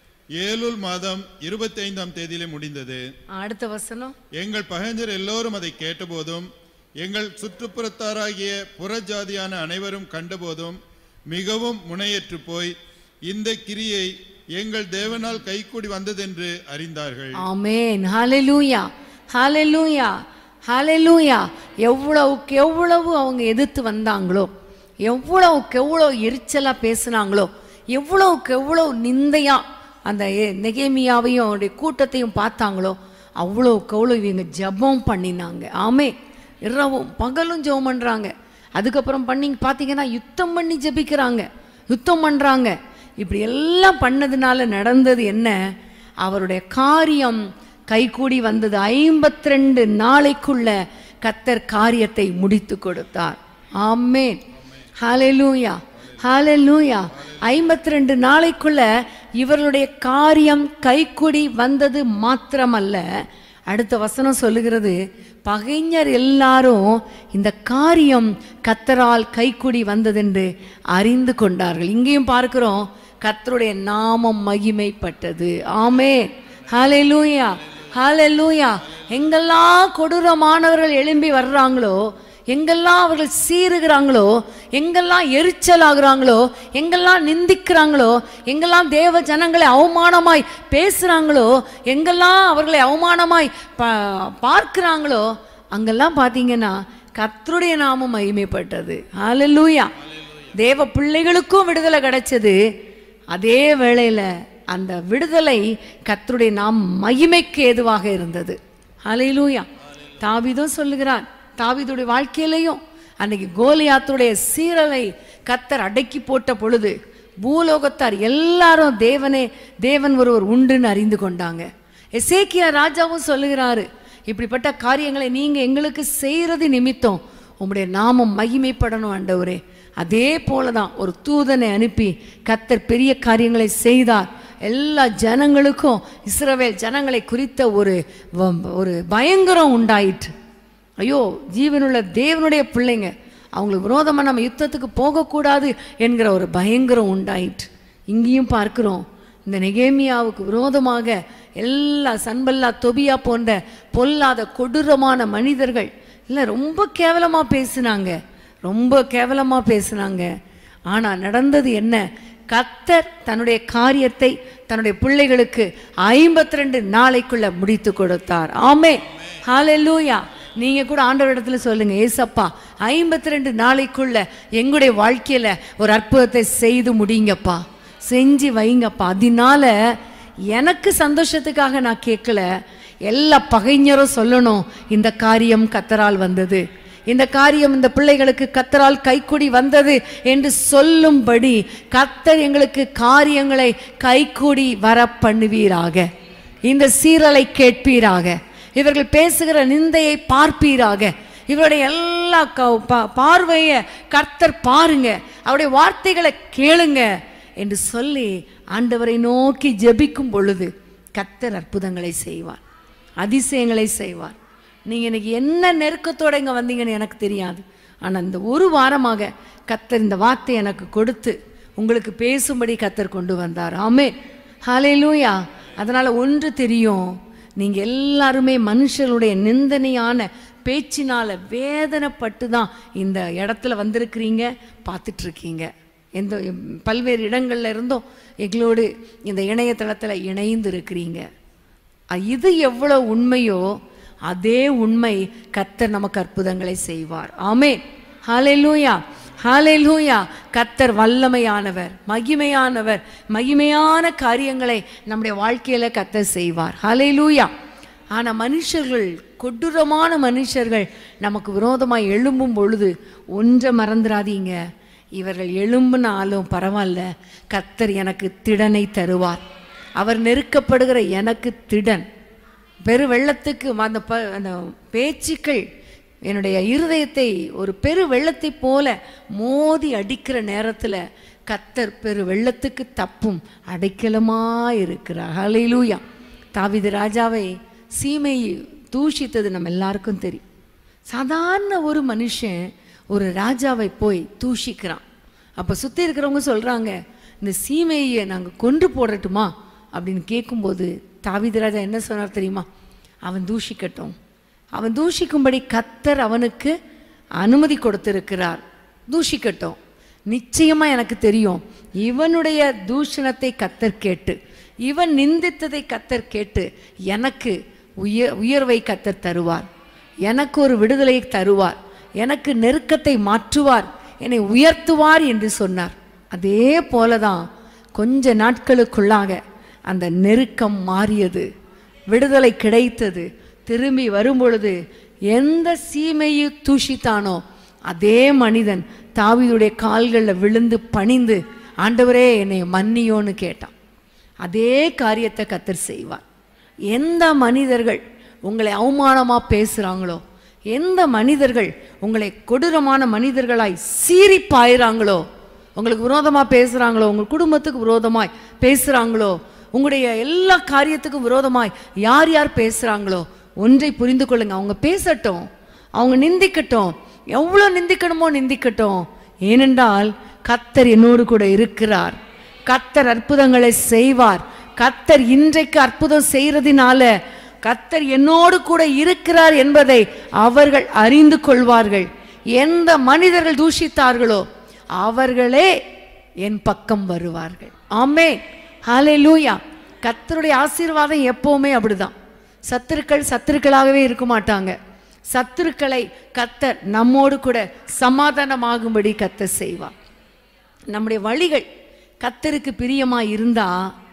ஏலூல் மாதம் இருபத்தி ஐந்தாம் தேதியிலே முடிந்தது அடுத்த வசனம் எங்கள் பகைஞர் எல்லோரும் அதை கேட்டபோதும் எங்கள் சுற்றுப்புறத்தாராகிய புறஜாதியான அனைவரும் கண்டபோதும் மிகவும் முனையற்று போய் இந்த கிரியை எங்கள் தேவனால் கைகூடி வந்ததென்று அறிந்தார்கள் ஆமென் ஹalleluya ஹalleluya ஹalleluya எவ்வளவுக்கு எவ்வளவு அவங்க எதிர்த்து வந்தாங்களோ எவ்வளவுக்கு எவ்வளோ எரிச்சலா பேசுனாங்களோ எவ்வளவுக்கு எவ்வளோ நிந்தையா அந்த எ- நெகேமியாவையும் அவருடைய கூட்டத்தையும் பார்த்தாங்களோ அவ்வளோக்கு அவ்வளோ இவங்க ஜெபம் பண்ணினாங்க ஆமே இரவும் பகலும் ஜெபம் பண்றாங்க அதுக்கப்புறம் பண்ணி பார்த்தீங்கன்னா யுத்தம் பண்ணி ஜெபிக்கிறாங்க யுத்தம் பண்றாங்க இப்படி எல்லாம் பண்ணதுனால நடந்தது என்ன அவருடைய காரியம் கைகூடி வந்தது ஐம்பத்தி ரெண்டு நாளைக்குள்ள கத்தர் காரியத்தை முடித்து கொடுத்தார் ஆமென் ஹalleluya ஹalleluya ஐம்பத்தி ரெண்டு நாளைக்குள்ள இவர்களுடைய காரியம் கைக்குடி வந்தது மாத்திரமல்ல அடுத்த வசனம் சொல்லுகிறது பகைஞர் எல்லாரும் இந்த காரியம் கத்தரால் கைக்குடி வந்ததென்று அறிந்து கொண்டார்கள் இங்கேயும் பார்க்கிறோம் கத்தருடைய நாமம் மகிமைப்பட்டது ஆமே ஹalleluya ஹalleluya எங்கெல்லாம் கொடூரமானவர்கள் எழும்பி வர்றாங்களோ எங்கெல்லாம் அவர்கள் சீறுகிறாங்களோ எங்கெல்லாம் எரிச்சல் ஆகுறாங்களோ எங்கெல்லாம் நிந்திக்கிறாங்களோ எங்கெல்லாம் தேவ ஜனங்களை அவமானமாய் பேசுறாங்களோ எங்கெல்லாம் அவர்களை அவமானமாய் பா பார்க்கிறாங்களோ அங்கெல்லாம் பார்த்தீங்கன்னா கர்த்தருடைய நாமம் மகிமைப்பட்டது ஹalleluya தேவ பிள்ளைகளுக்கும் விடுதலை கிடைச்சது அதே வேளையில அந்த விடுதலை கர்த்தருடைய நாம் மகிமைக்கு ஏதுவாக இருந்தது ஹalleluya தாவீதும் சொல்லுகிறார் தாவீதுடைய வாழ்க்கையிலையும் அன்னைக்கு கோலியாத்துடைய சீரலை கத்தர் அடக்கி போட்ட பொழுது பூலோகத்தார் எல்லாரும் தேவனே தேவன் ஒருவர் உண்டுன்னு அறிந்து கொண்டாங்க எசேக்கியா ராஜாவும் சொல்லுகிறாரு இப்படிப்பட்ட காரியங்களை நீங்க எங்களுக்கு செய்யறது நிமித்தம் உம்முடைய நாமம் மகிமைப்படணும் ஆண்டவரே அதே போலதான் ஒரு தூதனை அனுப்பி கத்தர் பெரிய காரியங்களை செய்தார் எல்லா ஜனங்களுக்கும் இஸ்ரவேல் ஜனங்களை குறித்த ஒரு வ- ஒரு பயங்கரம் உண்டாயிற்று ஐயோ ஜீவனுள்ள தேவனுடைய பிள்ளைங்க அவங்களுக்கு விரோதமாக நம்ம யுத்தத்துக்கு போகக்கூடாது என்கிற ஒரு பயங்கரம் உண்டாயிற்று இங்கேயும் பார்க்கிறோம் இந்த நெகேமியாவுக்கு விரோதமாக எல்லா சன்பல்லா தொபியா போன்ற பொல்லாத கொடூரமான மனிதர்கள் இல்லை ரொம்ப கேவலமாக பேசுனாங்க ரொம்ப கேவலமாக பேசுனாங்க ஆனால் நடந்தது என்ன கத்தர் தன்னுடைய காரியத்தை தன்னுடைய பிள்ளைகளுக்கு ஐம்பத்தி ரெண்டு நாளைக்குள்ள முடித்து கொடுத்தார் ஆமே ஹalleluya நீங்க கூட ஆண்டவரிடத்துல சொல்லுங்க ஏசப்பா ஐம்பத்தி ரெண்டு நாளைக்குள்ள எங்களுடைய வாழ்க்கையில ஒரு அற்புதத்தை செய்து முடிங்கப்பா செஞ்சு வைங்கப்பா அதனால எனக்கு சந்தோஷத்துக்காக நான் கேட்கல எல்லா பகைஞரும் சொல்லணும் இந்த காரியம் கத்தரால் வந்தது இந்த காரியம் இந்த பிள்ளைகளுக்கு கத்தரால் கைக்குடி வந்தது என்று சொல்லும்படி கத்தர் எங்களுக்கு காரியங்களை கைக்கூடி வர பண்ணுவீராக இந்த சீரலை கேட்பீராக இவர்கள் பேசுகிற நிந்தையை பார்ப்பீராக இவருடைய எல்லா க- பா- பார்வையை கர்த்தர் பாருங்க அவருடைய வார்த்தைகளை கேளுங்க என்று சொல்லி ஆண்டவரை நோக்கி ஜெபிக்கும் பொழுது கர்த்தர் அற்புதங்களை செய்வார் அதிசயங்களை செய்வார் நீங்கள் இன்னைக்கு என்ன நெருக்கத்தோட இங்கே வந்தீங்கன்னு எனக்கு தெரியாது ஆனால் இந்த ஒரு வாரமாக கத்தர் இந்த வார்த்தை எனக்கு கொடுத்து உங்களுக்கு பேசும்படி கத்தர் கொண்டு வந்தார் ஆமே ஹalleluya அதனால் ஒன்று தெரியும் நீங்க எல்லாருமே மனுஷருடைய நிந்தனையான பேச்சினால வேதனைப்பட்டு தான் இந்த இடத்துல வந்திருக்கிறீங்க பார்த்துட்டு இருக்கீங்க எந்த பல்வேறு இடங்கள்ல இருந்தும் எங்களோடு இந்த இணையதளத்தில் இணைந்து இருக்கிறீங்க அ- இது எவ்வளவு உண்மையோ அதே உண்மை கர்த்தர் நமக்கு அற்புதங்களை செய்வார் ஆமே ஹalleluya ஹalleluya கர்த்தர் வல்லமையானவர் மகிமையானவர் மகிமையான காரியங்களை நம்முடைய வாழ்க்கையில கர்த்தர் செய்வார் ஹalleluya ஆனா மனுஷர்கள் கொடூரமான மனுஷர்கள் நமக்கு விரோதமாய் எழும்பும் பொழுது ஒன்றை மறந்துடாதீங்க இவர்கள் எழும்புனாலும் பரவாயில்ல கர்த்தர் எனக்கு திடனை தருவார் அவர் நெருக்கப்படுகிற எனக்கு திடன் பெரு வெள்ளத்துக்கு அந்த ப அந்த பேச்சுக்கள் என்னுடைய இருதயத்தை ஒரு பெரு வெள்ளத்தைப் போல மோதி அடிக்கிற நேரத்தில் கத்தர் பெரு வெள்ளத்துக்கு தப்பும் அடைக்கலமாக இருக்கிறார் ஹalleluya தாவீது ராஜாவை சீமை தூஷித்தது நம்ம எல்லாருக்கும் தெரியும் சாதாரண ஒரு மனுஷன் ஒரு ராஜாவை போய் தூஷிக்கிறான் அப்போ சுற்றி இருக்கிறவங்க சொல்கிறாங்க இந்த சீமையை நாங்கள் கொன்று போடட்டுமா அப்படின்னு கேட்கும்போது தாவீது ராஜா என்ன சொன்னார் தெரியுமா அவன் தூஷிக்கட்டும் அவன் தூஷிக்கும்படி கத்தர் அவனுக்கு அனுமதி கொடுத்திருக்கிறார் தூஷிக்கட்டும் நிச்சயமா எனக்கு தெரியும் இவனுடைய தூஷணத்தை கத்தர் கேட்டு இவன் நிந்தித்ததை கத்தர் கேட்டு எனக்கு உயர் உயர்வை கத்தர் தருவார் எனக்கு ஒரு விடுதலையை தருவார் எனக்கு நெருக்கத்தை மாற்றுவார் என்னை உயர்த்துவார் என்று சொன்னார் அதே போலதான் கொஞ்ச நாட்களுக்குள்ளாக அந்த நெருக்கம் மாறியது விடுதலை கிடைத்தது திரும்பி வரும்பொழுது எந்த சீமையை தூஷித்தானோ அதே மனிதன் தாவீதுடைய கால்களில் விழுந்து பணிந்து ஆண்டவரே என்னை மன்னியோன்னு கேட்டான் அதே காரியத்தை கத்தர் செய்வார் எந்த மனிதர்கள் உங்களை அவமானமா பேசுறாங்களோ எந்த மனிதர்கள் உங்களை கொடூரமான மனிதர்களாய் சீறி பாயிறாங்களோ உங்களுக்கு விரோதமா பேசுறாங்களோ உங்கள் குடும்பத்துக்கு விரோதமாய் பேசுறாங்களோ உங்களுடைய எல்லா காரியத்துக்கும் விரோதமாய் யார் யார் பேசுறாங்களோ ஒன்றை புரிந்து கொள்ளுங்க அவங்க பேசட்டும் அவங்க நிந்திக்கட்டும் எவ்வளோ நிந்திக்கணுமோ நிந்திக்கட்டும் ஏனென்றால் கத்தர் என்னோடு கூட இருக்கிறார் கத்தர் அற்புதங்களை செய்வார் கத்தர் இன்றைக்கு அற்புதம் செய்யறதினால கத்தர் என்னோடு கூட இருக்கிறார் என்பதை அவர்கள் அறிந்து கொள்வார்கள் எந்த மனிதர்கள் தூஷித்தார்களோ அவர்களே என் பக்கம் வருவார்கள் ஆமே ஹalleluya கத்தருடைய ஆசீர்வாதம் எப்பவுமே அப்படிதான் சத்துருக்கள் சத்துருக்களாகவே இருக்க மாட்டாங்க சத்துருக்களை கத்தர் நம்மோடு கூட சமாதானமாகும்படி கத்தர் செய்வார் நம்முடைய வழிகள் கத்தருக்கு பிரியமாய் இருந்தா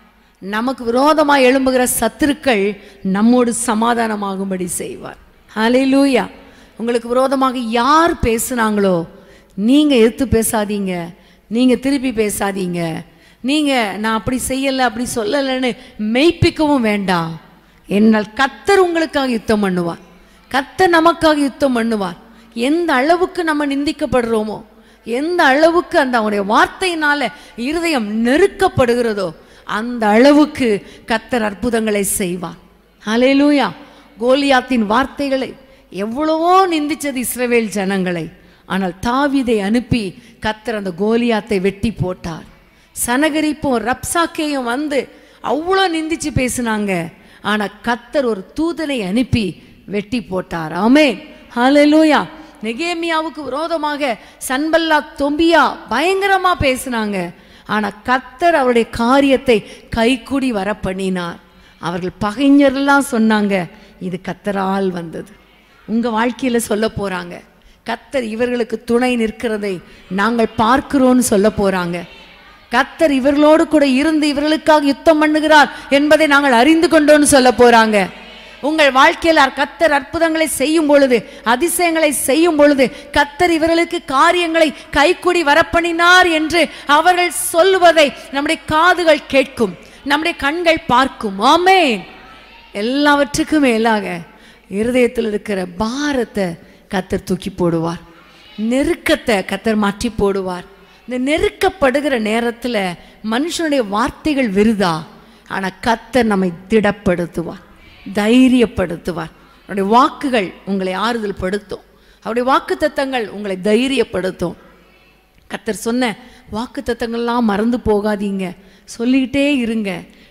நமக்கு விரோதமாய் எழும்புகிற சத்துருக்கள் நம்மோடு சமாதானமாகும்படி செய்வார் ஹalleluya உங்களுக்கு விரோதமாக யார் பேசுனாங்களோ நீங்க எதிர்த்து பேசாதீங்க நீங்க திருப்பி பேசாதீங்க நீங்க நான் அப்படி செய்யல அப்படி சொல்லலைன்னு மெய்ப்பிக்கவும் வேண்டாம் என்னால் கத்தர் உங்களுக்காக யுத்தம் பண்ணுவார் கத்தர் நமக்காக யுத்தம் பண்ணுவார் எந்த அளவுக்கு நம்ம நிந்திக்கப்படுறோமோ எந்த அளவுக்கு அந்த அவனுடைய வார்த்தையினால இருதயம் நெருக்கப்படுகிறதோ அந்த அளவுக்கு கத்தர் அற்புதங்களை செய்வார் ஹalleluya கோலியாத்தின் வார்த்தைகளை எவ்வளவோ நிந்திச்சது இஸ்ரவேல் ஜனங்களை ஆனால் தாவீதை அனுப்பி கத்தர் அந்த கோலியாத்தை வெட்டி போட்டார் சனகரிப்பும் ரப்சாக்கேயும் வந்து அவ்வளோ நிந்திச்சு பேசினாங்க ஆனா கத்தர் ஒரு தூதனை அனுப்பி வெட்டி போட்டார் ஆமே ஹalleluya நெகேமியாவுக்கு விரோதமாக சன்பல்லா தொம்பியா பயங்கரமா பேசினாங்க ஆனா கத்தர் அவருடைய காரியத்தை கைக்கூடி வர பண்ணினார் அவர்கள் பகைஞர்லாம் சொன்னாங்க இது கத்தரால் வந்தது உங்க வாழ்க்கையில சொல்ல போறாங்க கத்தர் இவர்களுக்கு துணை நிற்கிறதை நாங்கள் பார்க்கிறோன்னு சொல்ல போறாங்க கத்தர் இவர்களோடு கூட இருந்து இவர்களுக்காக யுத்தம் பண்ணுகிறார் என்பதை நாங்கள் அறிந்து கொண்டோன்னு சொல்ல போறாங்க உங்கள் வாழ்க்கையில் அர்- கத்தர் அற்புதங்களை செய்யும் பொழுது அதிசயங்களை செய்யும் பொழுது கத்தர் இவர்களுக்கு காரியங்களை கைக்குடி வரப்பண்ணினார் என்று அவர்கள் சொல்லுவதை நம்முடைய காதுகள் கேட்கும் நம்முடைய கண்கள் பார்க்கும் ஆமென் எல்லாவற்றுக்கும் மேலாக இருதயத்தில் இருக்கிற பாரத்தை கத்தர் தூக்கி போடுவார் நெருக்கத்தை கத்தர் மாற்றி போடுவார் இந்த நெருக்கப்படுகிற நேரத்தில் மனுஷனுடைய வார்த்தைகள் விருதா ஆனால் கத்தர் நம்மை திடப்படுத்துவார் தைரியப்படுத்துவார் அவருடைய வாக்குகள் உங்களை ஆறுதல் படுத்தும் அவருடைய வாக்கு உங்களை தைரியப்படுத்தும் கத்தர் சொன்ன வாக்கு தத்தங்கள்லாம் மறந்து போகாதீங்க சொல்லிக்கிட்டே இருங்க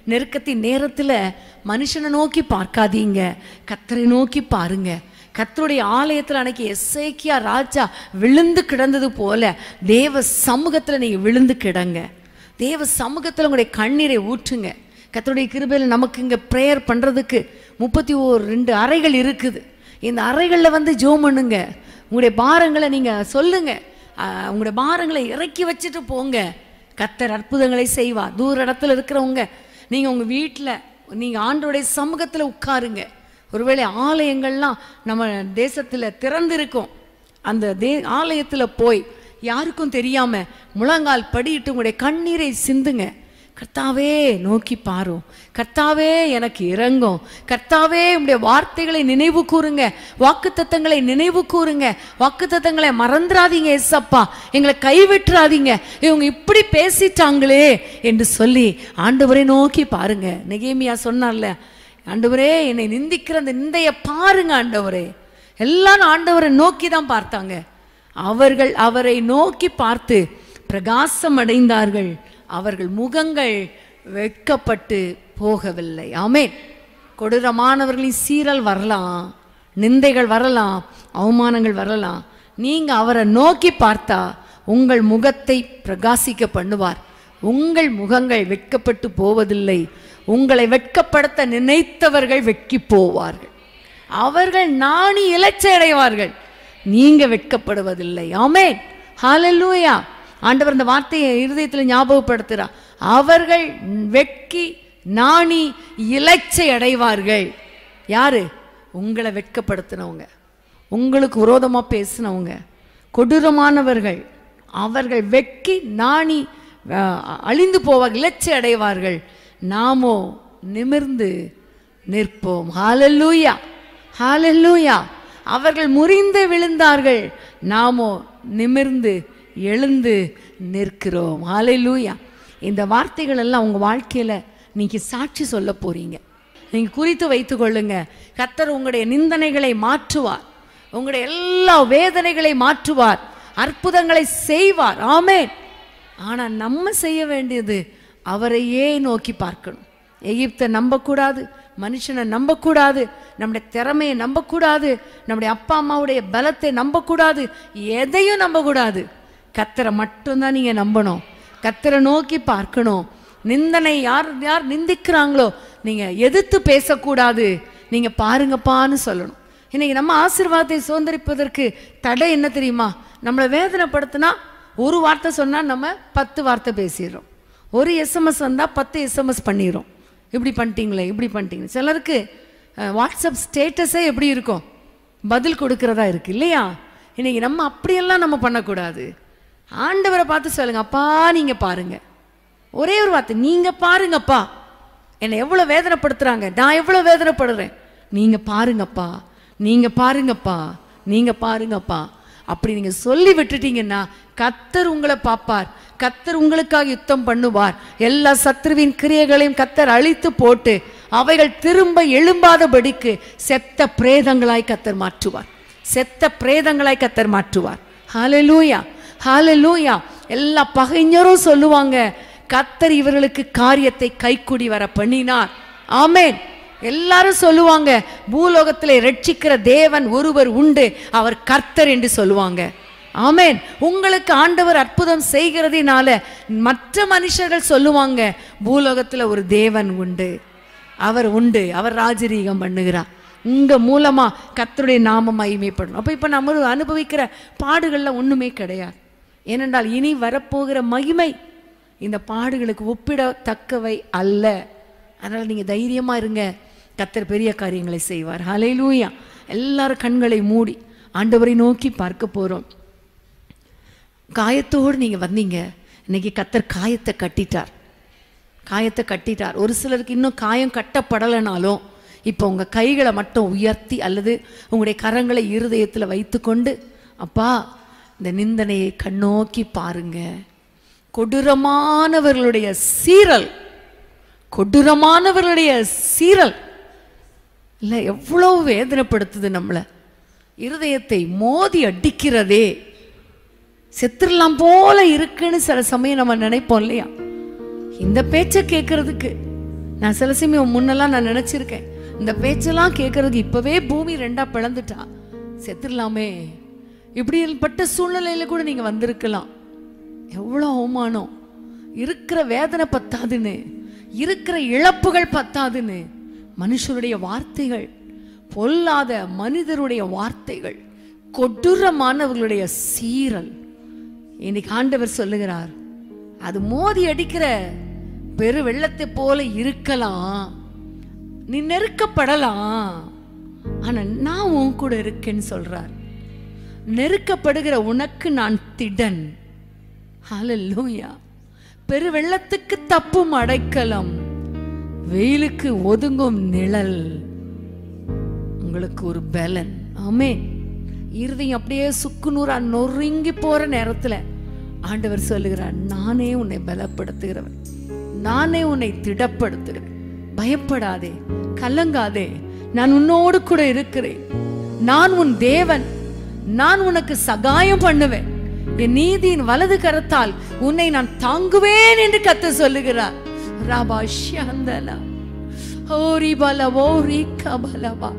நெருக்கத்தின் நேரத்தில் மனுஷனை நோக்கி பார்க்காதீங்க கத்தரை நோக்கி பாருங்க கத்தருடைய ஆலயத்தில் அன்னைக்கு எஸ்ஐக்கியா ராஜா விழுந்து கிடந்தது போல தேவ சமூகத்தில் நீங்கள் விழுந்து கிடங்க தேவ சமூகத்தில் உங்களுடைய கண்ணீரை ஊற்றுங்க கத்தருடைய கிருபையில் நமக்கு இங்கே ப்ரேயர் பண்ணுறதுக்கு முப்பத்தி ஓர் ரெண்டு அறைகள் இருக்குது இந்த அறைகளில் வந்து ஜோம் பண்ணுங்க உங்களுடைய பாரங்களை நீங்கள் சொல்லுங்க ஆஹ், உங்களுடைய பாரங்களை இறக்கி வச்சுட்டு போங்க கத்தர் அற்புதங்களை செய்வார் தூர இடத்துல இருக்கிறவங்க நீங்கள் உங்கள் வீட்டில் நீங்கள் ஆண்டோடைய சமூகத்தில் உட்காருங்க ஒருவேளை ஆலயங்கள்லாம் நம்ம தேசத்தில் திறந்திருக்கும் அந்த தே ஆலயத்தில் போய் யாருக்கும் தெரியாம முழங்கால் படியிட்டு உங்களுடைய கண்ணீரை சிந்துங்க கர்த்தாவே நோக்கி பாரும் கர்த்தாவே எனக்கு இறங்கும் கர்த்தாவே உம்முடைய வார்த்தைகளை நினைவு கூறுங்க வாக்குத்தத்தங்களை நினைவு கூறுங்க வாக்குத்தத்தங்களை மறந்துடாதீங்க எஸ்அப்பா எங்களை கைவிட்டுறாதீங்க இவங்க இப்படி பேசிட்டாங்களே என்று சொல்லி ஆண்டவரை நோக்கி பாருங்க நெகேமியா சொன்னார்ல ஆண்டவரே என்னை நிந்திக்கிற அந்த நிந்தைய பாருங்க ஆண்டவரே எல்லாரும் ஆண்டவரை நோக்கி தான் பார்த்தாங்க அவர்கள் அவரை நோக்கி பார்த்து பிரகாசம் அடைந்தார்கள் அவர்கள் முகங்கள் வெட்கப்பட்டு போகவில்லை ஆமென் கொடூரமானவர்களின் சீரல் வரலாம் நிந்தைகள் வரலாம் அவமானங்கள் வரலாம் நீங்க அவரை நோக்கி பார்த்தா உங்கள் முகத்தை பிரகாசிக்க பண்ணுவார் உங்கள் முகங்கள் வெட்கப்பட்டு போவதில்லை உங்களை வெட்கப்படுத்த நினைத்தவர்கள் வெட்கி போவார்கள் அவர்கள் நாணி இலச்சை அடைவார்கள் நீங்க வெட்கப்படுவதில்லை ஆமென் ஹalleluya ஆண்டவர் இந்த வார்த்தையை இருதயத்தில் ஞாபகப்படுத்துகிறார் அவர்கள் வெட்கி நாணி இலச்சை அடைவார்கள் யாரு உங்களை வெட்கப்படுத்தினவங்க உங்களுக்கு விரோதமா பேசினவங்க கொடூரமானவர்கள் அவர்கள் வெட்கி நாணி அஹ், அழிந்து போவார்கள் இலச்சை அடைவார்கள் நாமோ நிமிர்ந்து நிற்போம் ஹalleluya ஹalleluya அவர்கள் முறிந்து விழுந்தார்கள் நாமோ நிமிர்ந்து எழுந்து நிற்கிறோம் ஹalleluya இந்த வார்த்தைகள் எல்லாம் உங்க வாழ்க்கையில நீங்க சாட்சி சொல்ல போறீங்க நீங்க குறித்து வைத்துக் கொள்ளுங்க கத்தர் உங்களுடைய நிந்தனைகளை மாற்றுவார் உங்களுடைய எல்லா வேதனைகளை மாற்றுவார் அற்புதங்களை செய்வார் ஆமென் ஆனா நம்ம செய்ய வேண்டியது அவரையே நோக்கி பார்க்கணும் எகிப்தை நம்பக்கூடாது மனுஷனை நம்பக்கூடாது நம்முடைய திறமையை நம்பக்கூடாது நம்முடைய அப்பா அம்மாவுடைய பலத்தை நம்பக்கூடாது எதையும் நம்பக்கூடாது கத்தரை மட்டும்தான் நீங்க நம்பணும் கத்தரை நோக்கி பார்க்கணும் நிந்தனை யார் யார் நிந்திக்கிறாங்களோ நீங்க எதிர்த்து பேசக்கூடாது நீங்க பாருங்கப்பான்னு சொல்லணும் இன்னைக்கு நம்ம ஆசீர்வாதத்தை சுதந்திரிப்பதற்கு தடை என்ன தெரியுமா நம்மளை வேதனைப்படுத்தினா ஒரு வார்த்தை சொன்னா நம்ம பத்து வார்த்தை பேசிடுறோம் ஒரு எஸ்எம்எஸ் வந்தா பத்து எஸ்எம்எஸ் பண்ணிடுறோம் இப்படி பண்ணிட்டீங்களே இப்படி பண்ணிட்டீங்க சிலருக்கு அஹ், வாட்ஸ்அப் ஸ்டேட்டஸே எப்படி இருக்கும் பதில் கொடுக்கறதா இருக்கு இல்லையா இன்னைக்கு நம்ம அப்படியெல்லாம் நம்ம பண்ணக்கூடாது ஆண்டவரை பார்த்து சொல்லுங்க அப்பா நீங்க பாருங்க ஒரே ஒரு வார்த்தை நீங்க பாருங்கப்பா என்னை எவ்வளவு வேதனைப்படுத்துறாங்க நான் எவ்வளவு வேதனைப்படுறேன் நீங்க பாருங்கப்பா நீங்க பாருங்கப்பா நீங்க பாருங்கப்பா அப்படி நீங்க சொல்லி விட்டுட்டீங்கன்னா கத்தர் உங்களை பார்ப்பார் கத்தர் உங்களுக்காக யுத்தம் பண்ணுவார் எல்லா சத்ருவின் கிரியைகளையும் கத்தர் அழித்து போட்டு அவைகள் திரும்ப எழும்பாதபடிக்கு செத்த பிரேதங்களாய் கத்தர் மாற்றுவார் செத்த பிரேதங்களாய் கத்தர் மாற்றுவார் ஹalleluya ஹalleluya எல்லா பகைஞரும் சொல்லுவாங்க கத்தர் இவர்களுக்கு காரியத்தை கைக்குடி வர பண்ணினார் ஆமென் எல்லாரும் சொல்லுவாங்க பூலோகத்திலே ரட்சிக்கிற தேவன் ஒருவர் உண்டு அவர் கர்த்தர் என்று சொல்லுவாங்க ஆமென் உங்களுக்கு ஆண்டவர் அற்புதம் செய்கிறதினால மற்ற மனுஷர்கள் சொல்லுவாங்க பூலோகத்துல ஒரு தேவன் உண்டு அவர் உண்டு அவர் ராஜரீகம் பண்ணுகிறார் உங்க மூலமா கர்த்தருடைய நாம மகிமைப்படணும் அப்ப இப்ப நம்ம அனுபவிக்கிற பாடுகள்ல ஒண்ணுமே கிடையாது ஏனென்றால் இனி வரப்போகிற மகிமை இந்த பாடுகளுக்கு ஒப்பிடத்தக்கவை அல்ல அதனால நீங்க தைரியமா இருங்க கர்த்தர் பெரிய காரியங்களை செய்வார் ஹalleluya எல்லாரும் கண்களை மூடி ஆண்டவரை நோக்கி பார்க்க போறோம் காயத்தோடு நீங்க வந்தீங்க இன்னைக்கு கத்தர் காயத்தை கட்டிட்டார் காயத்தை கட்டிட்டார் ஒரு சிலருக்கு இன்னும் காயம் கட்டப்படலைனாலும் இப்போ உங்க கைகளை மட்டும் உயர்த்தி அல்லது உங்களுடைய கரங்களை இருதயத்தில் வைத்துக்கொண்டு அப்பா இந்த நிந்தனையை கண்ணோக்கி பாருங்க கொடூரமானவர்களுடைய சீரல் கொடூரமானவர்களுடைய சீரல் இல்லை எவ்வளவு வேதனைப்படுத்துது நம்மளை இருதயத்தை மோதி அடிக்கிறதே செத்துடலாம் போல இருக்குன்னு சில சமயம் நம்ம நினைப்போம் இல்லையா இந்த பேச்சை கேட்கறதுக்கு நான் சில சமயம் முன்னெல்லாம் நான் நினைச்சிருக்கேன் இந்த பேச்செல்லாம் கேட்கறதுக்கு இப்பவே பூமி ரெண்டா பிளந்துட்டா செத்துடலாமே இப்படிப்பட்ட சூழ்நிலையில கூட நீங்க வந்திருக்கலாம் எவ்வளோ அவமானம் இருக்கிற வேதனை பத்தாதுன்னு இருக்கிற இழப்புகள் பத்தாதுன்னு மனுஷருடைய வார்த்தைகள் பொல்லாத மனிதருடைய வார்த்தைகள் கொடூரமானவர்களுடைய சீரல் இன்னைக்கு ஆண்டவர் சொல்லுகிறார் அது மோதி அடிக்கிற பெரு வெள்ளத்தை போல இருக்கலாம் நீ நெருக்கப்படலாம் ஆனா நான் உன் கூட இருக்கேன்னு சொல்றார் நெருக்கப்படுகிற உனக்கு நான் திடன் ஹalleluya பெரு வெள்ளத்துக்கு தப்பும் அடைக்கலம் வெயிலுக்கு ஒதுங்கும் நிழல் உங்களுக்கு ஒரு பலன் ஆமே இருதயம் அப்படியே சுக்குநூறா நொறுங்கி போற நேரத்துல ஆண்டவர் சொல்லுகிறார் நானே உன்னை பலப்படுத்துகிறவன் நானே உன்னை திடப்படுத்துகிறேன் பயப்படாதே கலங்காதே நான் உன்னோடு கூட இருக்கிறேன் நான் உன் தேவன் நான் உனக்கு சகாயம் பண்ணுவேன் என் நீதியின் வலது கரத்தால் உன்னை நான் தாங்குவேன் என்று கத்த சொல்லுகிறார் ராபா ஷந்தலா ஓரி பல ஓரி கபலவா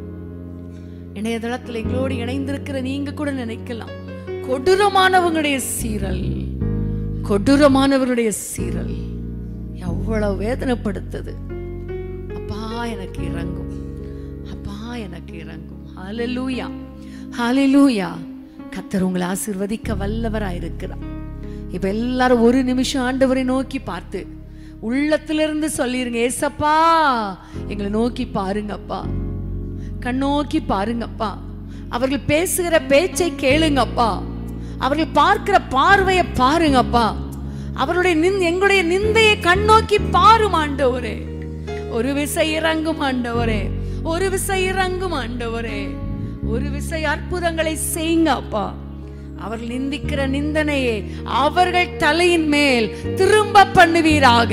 இணையதளத்தில் எங்களோடு இணைந்திருக்கிற நீங்க கூட நினைக்கலாம் கொடூரமானவங்களுடைய சீரல் கொடூரமானவருடைய சீரல் எவ்வளவு வேதனைப்படுத்துது அப்பா எனக்கு இறங்கும் அப்பா எனக்கு இறங்கும் ஹalleluya ஹalleluya கத்தர் உங்களை ஆசீர்வதிக்க வல்லவராயிருக்கிறார் இப்ப எல்லாரும் ஒரு நிமிஷம் ஆண்டவரை நோக்கி பார்த்து உள்ளத்திலிருந்து சொல்லிருங்க ஏசப்பா எங்களை நோக்கி பாருங்கப்பா கண்ணோக்கி பாருங்கப்பா அவர்கள் பேசுகிற பேச்சை கேளுங்கப்பா அவர்கள் பார்க்கிற பார்வையை பாருங்கப்பா அவருடைய நின் எங்களுடைய நிந்தையை கண்ணோக்கி பாரும் ஆண்டவரே ஒரு விசை இறங்கும் ஆண்டவரே ஒரு விசை இறங்கும் ஆண்டவரே ஒரு விசை அற்புதங்களை செய்யுங்க அப்பா அவர்கள் நிந்திக்கிற நிந்தனையை அவர்கள் தலையின் மேல் திரும்ப பண்ணுவீராக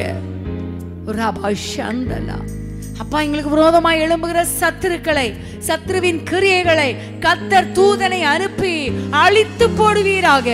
ரபா சந்தலா அப்பா எங்களுக்கு விரோதமாய் எழும்புகிற சத்துருக்களை சத்ருவின் கிரியைகளை கத்தர் தூதனை அனுப்பி அழித்து போடுவீராக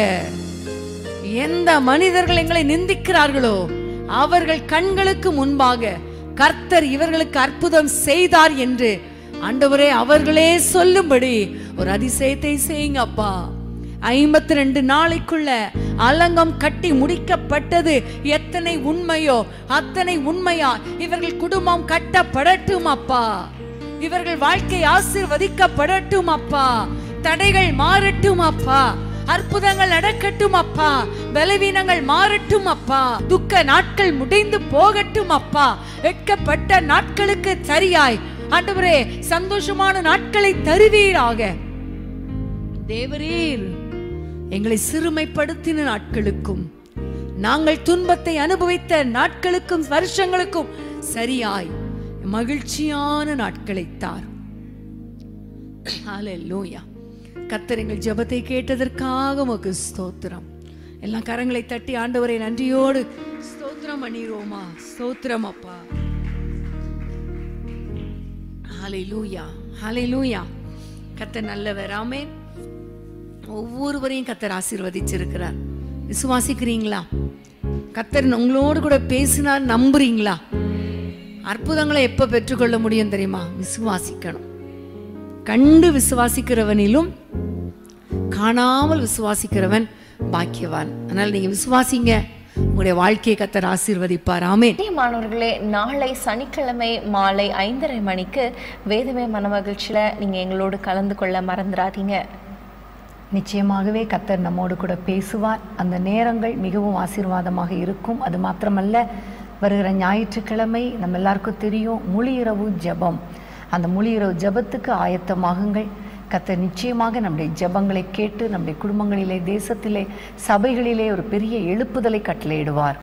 எந்த மனிதர்கள் எங்களை நிந்திக்கிறார்களோ அவர்கள் கண்களுக்கு முன்பாக கர்த்தர் இவர்களுக்கு அற்புதம் செய்தார் என்று ஆண்டவரே அவர்களே சொல்லும்படி ஒரு அதிசயத்தை செய்யுங்க அப்பா ஐம்பத்தி ரெண்டு நாளைக்குள்ள அலங்கம் கட்டி முடிக்கப்பட்டது எத்தனை உண்மையோ அத்தனை உண்மையா இவர்கள் குடும்பம் கட்டப்படட்டும் அப்பா இவர்கள் வாழ்க்கை ஆசீர்வதிக்கப்படட்டும் அப்பா தடைகள் மாறட்டும் அப்பா அற்புதங்கள் நடக்கட்டும் அப்பா பலவீனங்கள் மாறட்டும் அப்பா துக்க நாட்கள் முடிந்து போகட்டும் அப்பா வெட்கப்பட்ட நாட்களுக்கு சரியாய் ஆண்டவரே சந்தோஷமான நாட்களை தருவீராக தேவரீர் எங்களை சிறுமைப்படுத்தின நாட்களுக்கும் நாங்கள் துன்பத்தை அனுபவித்த நாட்களுக்கும் வருஷங்களுக்கும் சரியாய் மகிழ்ச்சியான நாட்களை தார் ஹalleluya கர்த்தர் எங்கள் ஜெபத்தை கேட்டதற்காக உமக்கு ஸ்தோத்திரம் எல்லாம் கரங்களை தட்டி ஆண்டவரை நன்றியோடு ஸ்தோத்திரம் பண்ணிரோமா ஸ்தோத்திரம் அப்பா ஹalleluya ஹalleluya கர்த்தர் நல்லவர் ஆமென் ஒவ்வொருவரையும் கத்தர் ஆசீர்வதிச்சிருக்கிறார் விசுவாசிக்கிறீங்களா கத்தர் உங்களோடு கூட பேசினார் நம்புறீங்களா அற்புதங்களை எப்ப பெற்றுக்கொள்ள முடியும் தெரியுமா விசுவாசிக்கணும் கண்டு விசுவாசிக்கிறவனிலும் காணாமல் விசுவாசிக்கிறவன் பாக்கியவான் அதனால நீங்க விசுவாசிங்க உங்களுடைய வாழ்க்கையை கத்தர் ஆசீர்வதிப்பார் ஆமென் மாணவர்களே நாளை சனிக்கிழமை மாலை ஐந்தரை மணிக்கு வேதமே மனமகிழ்ச்சியில் நீங்கள் எங்களோடு கலந்து கொள்ள மறந்துடாதீங்க நிச்சயமாகவே கத்தர் நம்மோடு கூட பேசுவார் அந்த நேரங்கள் மிகவும் ஆசீர்வாதமாக இருக்கும் அது மாத்திரமல்ல வருகிற ஞாயிற்றுக்கிழமை நம்ம எல்லாருக்கும் தெரியும் முழு இரவு ஜெபம் அந்த முழு இரவு ஜெபத்துக்கு ஆயத்தமாகுங்கள் கத்தர் நிச்சயமாக நம்முடைய ஜெபங்களை கேட்டு நம்முடைய குடும்பங்களிலே தேசத்திலே சபைகளிலே ஒரு பெரிய எழுப்புதலை கட்டளையிடுவார்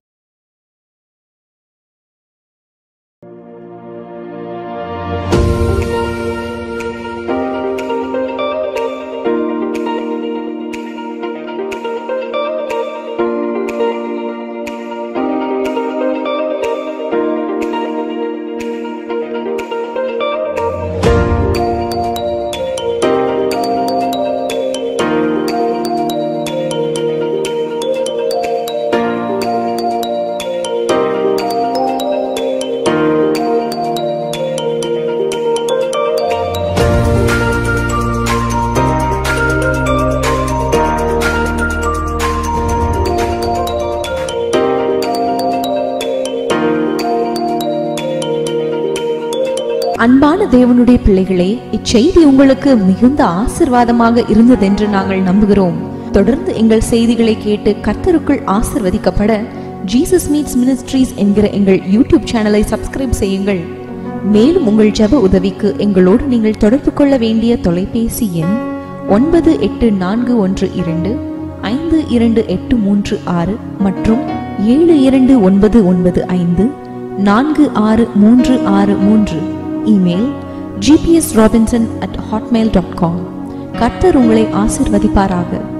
அன்பான தேவனுடைய பிள்ளைகளே இச்செய்தி உங்களுக்கு மிகுந்த ஆசிர்வாதமாக இருந்ததென்று நாங்கள் நம்புகிறோம் தொடர்ந்து எங்கள் செய்திகளை கேட்டு கர்த்தருக்குள் ஆசிர்வதிக்கப்பட ஜீசஸ் மீட்ஸ் மினிஸ்ட்ரீஸ் என்கிற எங்கள் யூடியூப் சேனலை சப்ஸ்கிரைப் செய்யுங்கள் மேலும் உங்கள் ஜெப உதவிக்கு எங்களோடு நீங்கள் தொடர்பு கொள்ள வேண்டிய தொலைபேசி எண் ஒன்பது எட்டு நான்கு ஒன்று இரண்டு ஐந்து இரண்டு எட்டு மூன்று ஆறு மற்றும் ஏழு இரண்டு ஒன்பது ஒன்பது ஐந்து நான்கு ஆறு மூன்று ஆறு மூன்று email GPS Robinson at Hotmail dot com கர்த்தர் உங்களை ஆசிர்வதிப்பாராக